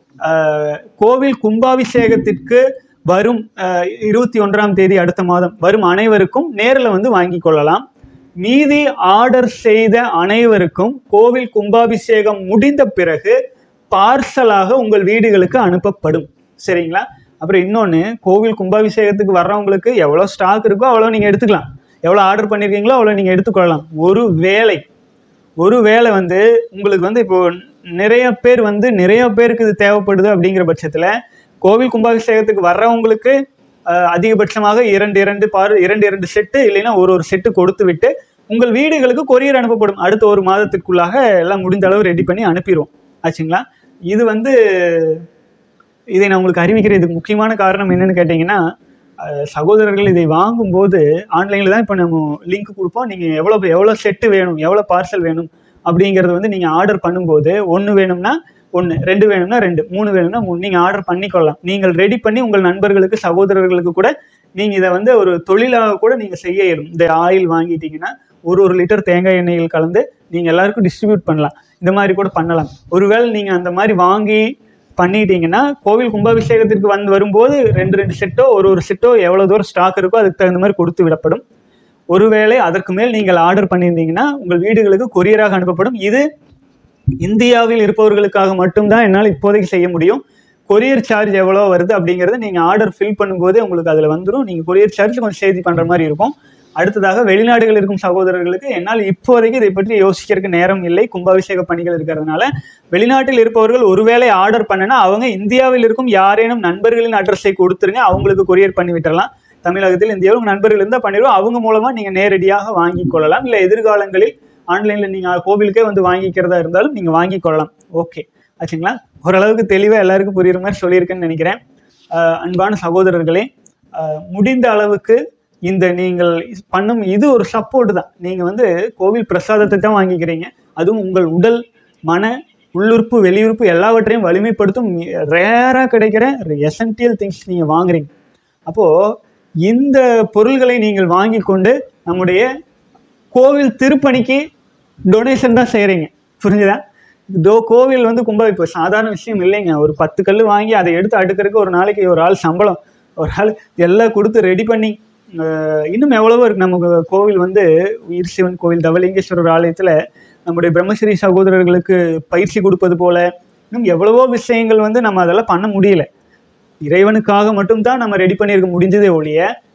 அஹ், கோவில் கும்பாபிஷேகத்திற்கு வரும் அஹ், இருபத்தி ஒன்றாம் தேதி அடுத்த மாதம் வரும் அனைவருக்கும் நேரில் வந்து வாங்கி கொள்ளலாம் மீதி ஆர்டர் செய்த அனைவருக்கும் கோவில் கும்பாபிஷேகம் முடிந்த பிறகு பார்சலாக உங்கள் வீடுகளுக்கு அனுப்பப்படும் சரிங்களா அப்புறம் இன்னொன்று கோவில் கும்பாபிஷேகத்துக்கு வர்றவங்களுக்கு எவ்வளோ ஸ்டாக் இருக்கோ அவ்வளோ நீங்கள் எடுத்துக்கலாம் எவ்வளோ ஆர்டர் பண்ணியிருக்கீங்களோ அவ்வளோ நீங்கள் எடுத்துக்கொள்ளலாம் ஒரு வேலை ஒரு வேளை வந்து உங்களுக்கு வந்து இப்போ நிறைய பேர் வந்து நிறைய பேருக்கு இது தேவைப்படுது அப்படிங்கிற பட்சத்தில் கோவில் கும்பாபிஷேகத்துக்கு வர்றவங்களுக்கு அஹ், அதிகபட்சமாக இரண்டு இரண்டு பார் இரண்டு இரண்டு செட்டு இல்லைன்னா ஒரு ஒரு செட்டு கொடுத்து விட்டு உங்கள் வீடுகளுக்கு கொரியர் அனுப்பப்படும் அடுத்த ஒரு மாதத்திற்குள்ளாக எல்லாம் முடிந்த அளவு ரெடி பண்ணி அனுப்பிடுவோம் ஆச்சுங்களா இது வந்து இதை நான் உங்களுக்கு அறிவிக்கிற இதுக்கு முக்கியமான காரணம் என்னன்னு கேட்டிங்கன்னா அஹ், சகோதரர்கள் இதை வாங்கும்போது ஆன்லைனில் தான் இப்போ நம்ம லிங்க் கொடுப்போம் நீங்கள் எவ்வளோ எவ்வளோ செட்டு வேணும் எவ்வளோ பார்சல் வேணும் அப்படிங்கிறது வந்து நீங்கள் ஆர்டர் பண்ணும்போது ஒன்று வேணும்னா ஒன்று ரெண்டு வேணும்னா ரெண்டு மூணு வேணும்னா மூணு நீங்கள் ஆர்டர் பண்ணிக்கொள்ளலாம் நீங்கள் ரெடி பண்ணி உங்கள் நண்பர்களுக்கு சகோதரர்களுக்கு கூட நீங்கள் இதை வந்து ஒரு தொழிலாக கூட நீங்கள் செய்ய இயலும் இந்த ஆயில் வாங்கிட்டீங்கன்னா ஒரு ஒரு லிட்டர் தேங்காய் எண்ணெயில் கலந்து நீங்கள் எல்லாருக்கும் டிஸ்ட்ரிபியூட் பண்ணலாம் இந்த மாதிரி கூட பண்ணலாம் ஒருவேளை நீங்கள் அந்த மாதிரி வாங்கி பண்ணிட்டீங்கன்னா கோவில் கும்பாபிஷேகத்திற்கு வந்து வரும்போது ரெண்டு ரெண்டு செட்டோ ஒரு ஒரு செட்டோ எவ்வளோ தூரம் ஸ்டாக் இருக்கோ அதுக்கு தகுந்த மாதிரி கொடுத்து விடப்படும் ஒருவேளை அதற்கு மேல் நீங்கள் ஆர்டர் பண்ணியிருந்தீங்கன்னா உங்கள் வீடுகளுக்கு கொரியராக அனுப்பப்படும் இது இந்தியாவில் இருப்பவர்களுக்காக மட்டும்தான் என்னால் இப்போதைக்கு செய்ய முடியும் கொரியர் சார்ஜ் எவ்வளோ வருது அப்படிங்கிறத நீங்கள் ஆர்டர் ஃபில் பண்ணும்போதே உங்களுக்கு அதில் வந்துடும் நீங்கள் கொரியர் சார்ஜ் கொஞ்சம் சேர்த்து பண்ணுற மாதிரி இருக்கும் அடுத்ததாக வெளிநாடுகள் இருக்கும் சகோதரர்களுக்கு என்னால் இப்போதைக்கு இதை பற்றி யோசிக்கிறதுக்கு நேரம் இல்லை கும்பாபிஷேக பணிகள் இருக்கிறதுனால வெளிநாட்டில் இருப்பவர்கள் ஒருவேளை ஆர்டர் பண்ணுனா அவங்க இந்தியாவில் இருக்கும் யாரேனும் நண்பர்களின் அட்ரஸை கொடுத்துருங்க அவங்களுக்கு கொரியர் பண்ணி விட்டுறலாம் தமிழகத்தில் இந்தியாவில் நண்பர்கள் இருந்தால் பண்ணிடுவோம் அவங்க மூலமாக நீங்கள் நேரடியாக வாங்கி கொள்ளலாம் இல்லை எதிர்காலங்களில் ஆன்லைனில் நீங்கள் கோவிலுக்கே வந்து வாங்கிக்கிறதா இருந்தாலும் நீங்கள் வாங்கி கொள்ளலாம் ஓகே ஆச்சுங்களா ஓரளவுக்கு தெளிவாக எல்லாருக்கும் புரியுற மாதிரி சொல்லியிருக்கேன்னு நினைக்கிறேன் ஆஹ் அன்பான சகோதரர்களே ஆஹ் முடிந்த அளவுக்கு இந்த நீங்கள் பண்ணும் இது ஒரு சப்போர்ட் தான் நீங்கள் வந்து கோவில் பிரசாதத்தை தான் வாங்கிக்கிறீங்க அதுவும் உங்கள் உடல் மன உள்ளுறுப்பு வெளியுறுப்பு எல்லாவற்றையும் வலிமைப்படுத்தும் ரேராக கிடைக்கிற எசென்டியல் திங்ஸ் நீங்கள் வாங்குறீங்க அப்போது இந்த பொருள்களை நீங்கள் வாங்கி கொண்டு நம்முடைய கோவில் திருப்பணிக்கு டொனேஷன் தான் செய்கிறீங்க புரிஞ்சுதா தோ கோவில் வந்து கும்ப இப்போ சாதாரண விஷயம் இல்லைங்க ஒரு பத்து கல் வாங்கி அதை எடுத்து அடுக்கிறதுக்கு ஒரு நாளைக்கு ஒரு ஆள் சம்பளம் ஒரு ஆள் எல்லாம் கொடுத்து ரெடி பண்ணி அஹ், இன்னும் எவ்வளவோ இருக்கு நமக்கு கோவில் வந்து உயிர் சிவன் கோவில் தவலிங்கேஸ்வரர் ஆலயத்தில் நம்முடைய பிரம்மஸ்ரீ சகோதரர்களுக்கு பயிற்சி கொடுப்பது போல இன்னும் எவ்வளவோ விஷயங்கள் வந்து நம்ம அதெல்லாம் பண்ண முடியல இறைவனுக்காக மட்டும்தான் நம்ம ரெடி பண்ணியிருக்க முடிஞ்சதே ஒழிய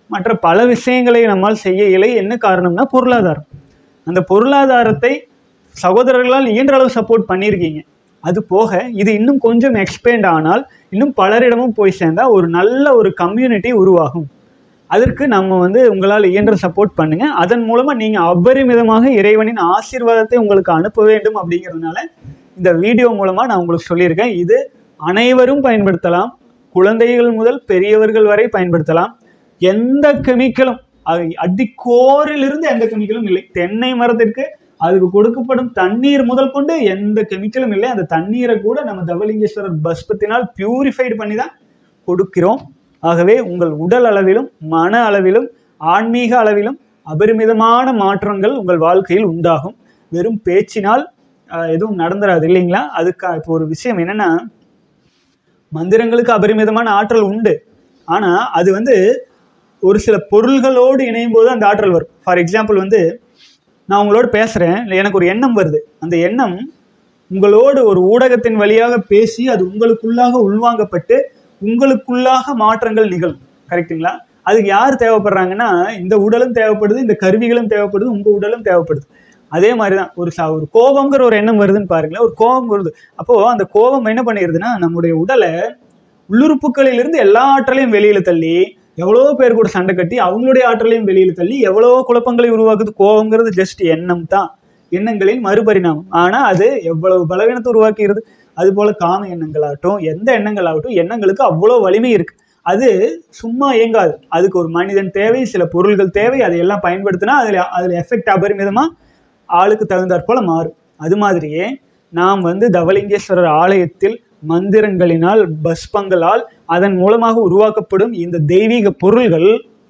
மற்ற பல விஷயங்களை நம்மால் செய்ய இயலை என்ன காரணம்னா பொருளாதாரம் அந்த பொருளாதாரத்தை சகோதரர்களால் இயன்ற அளவு சப்போர்ட் பண்ணியிருக்கீங்க அது போக இது இன்னும் கொஞ்சம் எக்ஸ்பேண்ட் ஆனால் இன்னும் பலரிடமும் போய் சேர்ந்தா ஒரு நல்ல ஒரு கம்யூனிட்டி உருவாகும் அதற்கு நம்ம வந்து உங்களால் இயன்ற சப்போர்ட் பண்ணுங்க அதன் மூலமா நீங்க அபரிமிதமாக இறைவனின் ஆசீர்வாதத்தை உங்களுக்கு அனுப்ப வேண்டும் அப்படிங்கிறதுனால இந்த வீடியோ மூலமா நான் உங்களுக்கு சொல்லியிருக்கேன் இது அனைவரும் பயன்படுத்தலாம் குழந்தைகள் முதல் பெரியவர்கள் வரை பயன்படுத்தலாம் எந்த கெமிக்கலும் அது அடிக்கோரிலிருந்து எந்த கெமிக்கலும் இல்லை தென்னை மரத்திற்கு அதுக்கு கொடுக்கப்படும் தண்ணீர் முதல் கொண்டு எந்த கெமிக்கலும் இல்லை அந்த தண்ணீரை கூட நம்ம தவலிங்கேஸ்வரர் பஸ்பத்தினால் பியூரிஃபைடு பண்ணி தான் கொடுக்கிறோம் ஆகவே உங்கள் உடல் அளவிலும் மன அளவிலும் ஆன்மீக அளவிலும் அபரிமிதமான மாற்றங்கள் உங்கள் வாழ்க்கையில் உண்டாகும் வெறும் பேச்சினால் ஆஹ், எதுவும் நடந்துராது இல்லைங்களா அதுக்கு இப்போ ஒரு விஷயம் என்னன்னா மந்திரங்களுக்கு அபரிமிதமான ஆற்றல் உண்டு ஆனா அது வந்து ஒரு சில பொருள்களோடு இணையும் போது அந்த ஆற்றல் வரும் ஃபார் எக்ஸாம்பிள் வந்து நான் உங்களோட பேசுகிறேன் எனக்கு ஒரு எண்ணம் வருது அந்த எண்ணம் உங்களோடு ஒரு ஊடகத்தின் வழியாக பேசி அது உங்களுக்குள்ளாக உள்வாங்கப்பட்டு உங்களுக்குள்ளாக மாற்றங்கள் நிகழும் கரெக்ட்டுங்களா அதுக்கு யார் தேவைப்படுறாங்கன்னா இந்த உடலும் தேவைப்படுது இந்த கருவிகளும் தேவைப்படுது உங்கள் உடலும் தேவைப்படுது அதே மாதிரி தான் ஒரு ச ஒரு கோபங்கிற ஒரு எண்ணம் வருதுன்னு பாருங்களேன் ஒரு கோபம் வருது அப்போது அந்த கோபம் என்ன பண்ணிடுதுன்னா நம்முடைய உடலை உள்ளுறுப்புகளிலிருந்து எல்லா ஆற்றலையும் வெளியில தள்ளி எவ்வளோ பேர் கூட சண்டை கட்டி அவங்களுடைய ஆற்றலையும் வெளியில தள்ளி எவ்வளோ குழப்பங்களை உருவாக்குது கோபங்கிறது ஜஸ்ட் எண்ணம் தான் எண்ணங்களின் மறுபரிணாமம் ஆனால் அது எவ்வளவு பலவீனத்தை உருவாக்குகிறது அது போல காம எண்ணங்களாகட்டும் எந்த எண்ணங்களாகட்டும் எண்ணங்களுக்கு அவ்வளோ வலிமை இருக்கு அது சும்மா இயங்காது அதுக்கு ஒரு மனிதன் தேவை சில பொருள்கள் தேவை அதையெல்லாம் பயன்படுத்தினா அதில் அதில் எஃபெக்ட் அபரிமிதமாக ஆளுக்கு தகுந்தாற் போல மாறும் அது மாதிரியே நாம் வந்து தவலிங்கேஸ்வரர் ஆலயத்தில் மந்திரங்களினால் பஸ்பங்களால் அதன் மூலமாக உருவாக்கப்படும் இந்த தெய்வீக பொருள்கள்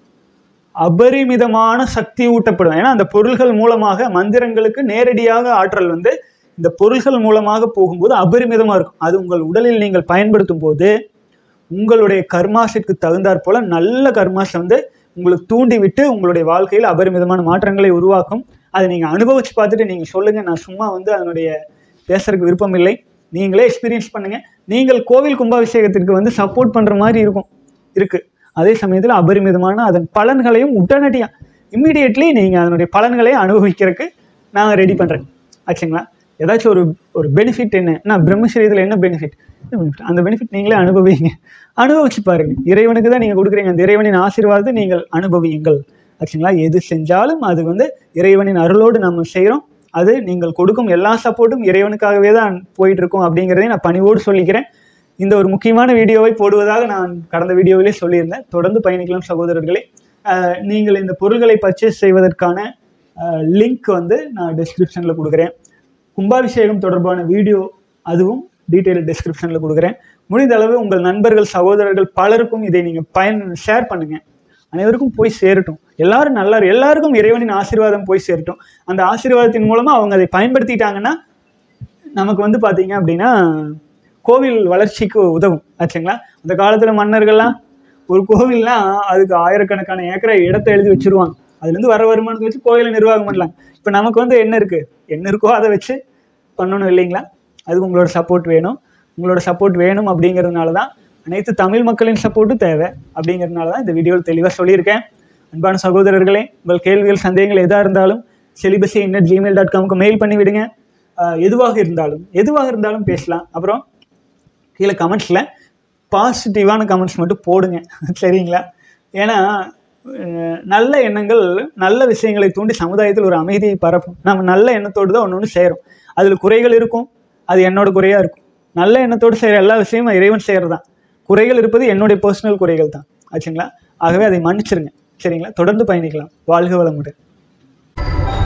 அபரிமிதமான சக்தி ஊட்டப்படும் ஏன்னா அந்த பொருள்கள் மூலமாக மந்திரங்களுக்கு நேரடியாக ஆற்றல் வந்து இந்த பொருள்கள் மூலமாக போகும்போது அபரிமிதமாக இருக்கும் அது உங்கள் உடலில் நீங்கள் பயன்படுத்தும் போது உங்களுடைய கர்மாசிற்கு தகுந்தாற் போல நல்ல கர்மாஸ் வந்து உங்களுக்கு தூண்டி விட்டு உங்களுடைய வாழ்க்கையில் அபரிமிதமான மாற்றங்களை உருவாக்கும் அதை நீங்கள் அனுபவிச்சு பார்த்துட்டு நீங்கள் சொல்லுங்கள் நான் சும்மா வந்து அதனுடைய பேசுறதுக்கு விருப்பம் இல்லை நீங்களே எக்ஸ்பீரியன்ஸ் பண்ணுங்கள் நீங்கள் கோவில் கும்பாபிஷேகத்திற்கு வந்து சப்போர்ட் பண்ணுற மாதிரி இருக்கும் இருக்குது அதே சமயத்தில் அபரிமிதமான அதன் பலன்களையும் உடனடியாக இம்மிடியட்லி நீங்கள் அதனுடைய பலன்களை அனுபவிக்கிறதுக்கு நான் ரெடி பண்ணுறேன் ஆச்சுங்களா ஏதாச்சும் ஒரு ஒரு பெனிஃபிட் என்ன நான் பிரம்மசரீரத்தில் என்ன பெனிஃபிட் அந்த பெனிஃபிட் நீங்களே அனுபவிங்க அனுபவிச்சு பாருங்க இறைவனுக்கு தான் நீங்கள் கொடுக்குறீங்க அந்த இறைவனின் ஆசீர்வாதத்தை நீங்கள் அனுபவியுங்கள் ஆச்சுங்களா எது செஞ்சாலும் அது வந்து இறைவனின் அருளோடு நம்ம செய்கிறோம் அது நீங்கள் கொடுக்கும் எல்லா சப்போர்ட்டும் இறைவனுக்காகவே தான் போயிட்டு இருக்கும் அப்படிங்கிறதையும் நான் பணிவோடு சொல்லிக்கிறேன் இந்த ஒரு முக்கியமான வீடியோவை போடுவதாக நான் கடந்த வீடியோவிலே சொல்லியிருந்தேன் தொடர்ந்து பயணிக்கலாம் சகோதரர்களே அஹ், நீங்கள் இந்த பொருள்களை பர்ச்சேஸ் செய்வதற்கான லிங்க் வந்து நான் டிஸ்கிரிப்ஷனில் கொடுக்குறேன் கும்பாபிஷேகம் தொடர்பான வீடியோ அதுவும் டீட்டெயில் டிஸ்கிரிப்ஷனில் கொடுக்குறேன் முடிந்த அளவு உங்கள் நண்பர்கள் சகோதரர்கள் பலருக்கும் இதை நீங்கள் பயன் ஷேர் பண்ணுங்கள் அனைவருக்கும் போய் சேரட்டும் எல்லாரும் நல்லா இரு- எல்லாருக்கும் இறைவனின் ஆசீர்வாதம் போய் சேரட்டும் அந்த ஆசீர்வாதத்தின் மூலமாக அவங்க அதை பயன்படுத்திட்டாங்கன்னா நமக்கு வந்து பார்த்தீங்க அப்படின்னா கோவில் வளர்ச்சிக்கு உதவும் ஆச்சுங்களா அந்த காலத்தில் மன்னர்கள்லாம் ஒரு கோவில்லாம் அதுக்கு ஆயிரக்கணக்கான ஏக்கரை இடத்தை எழுதி வச்சிருவாங்க அதுலேருந்து வர வருமானத்தை வச்சு கோயிலை நிர்வாகம் பண்ணலாம் இப்போ நமக்கு வந்து என்ன இருக்குது என்ன இருக்கோ அதை வச்சு பண்ணணும் இல்லைங்களா அதுக்கு உங்களோட சப்போர்ட் வேணும் உங்களோட சப்போர்ட் வேணும் அப்படிங்கிறதுனால தான் அனைத்து தமிழ் மக்களின் சப்போர்ட்டும் தேவை அப்படிங்கிறதுனால தான் இந்த வீடியோவில் தெளிவாக சொல்லியிருக்கேன் அன்பான சகோதரர்களே உங்கள் கேள்விகள் சந்தேகங்கள் எதாக இருந்தாலும் செலிபஸி இன்னட் ஜிமெயில் டாட் காம்க்கு மெயில் பண்ணி விடுங்க ஆஹ் எதுவாக இருந்தாலும் எதுவாக இருந்தாலும் பேசலாம் அப்புறம் கீழே கமெண்ட்ஸில் பாசிட்டிவான கமெண்ட்ஸ் மட்டும் போடுங்க சரிங்களா ஏன்னா அஹ், நல்ல எண்ணங்கள் நல்ல விஷயங்களை தூண்டி சமுதாயத்தில் ஒரு அமைதியை பரப்பும் நம்ம நல்ல எண்ணத்தோடு தான் ஒன்று ஒன்று செய்கிறோம் அதில் குறைகள் இருக்கும் அது என்னோட குறையாக இருக்கும் நல்ல எண்ணத்தோடு செய்கிற எல்லா விஷயமும் இறைவன் செய்கிறது தான் குறைகள் இருப்பது என்னுடைய பர்சனல் குறைகள் தான் ஆச்சுங்களா ஆகவே அதை மன்னிச்சிருங்க சரிங்களா தொடர்ந்து பயணிக்கலாம் வாழ்க வளமுடன்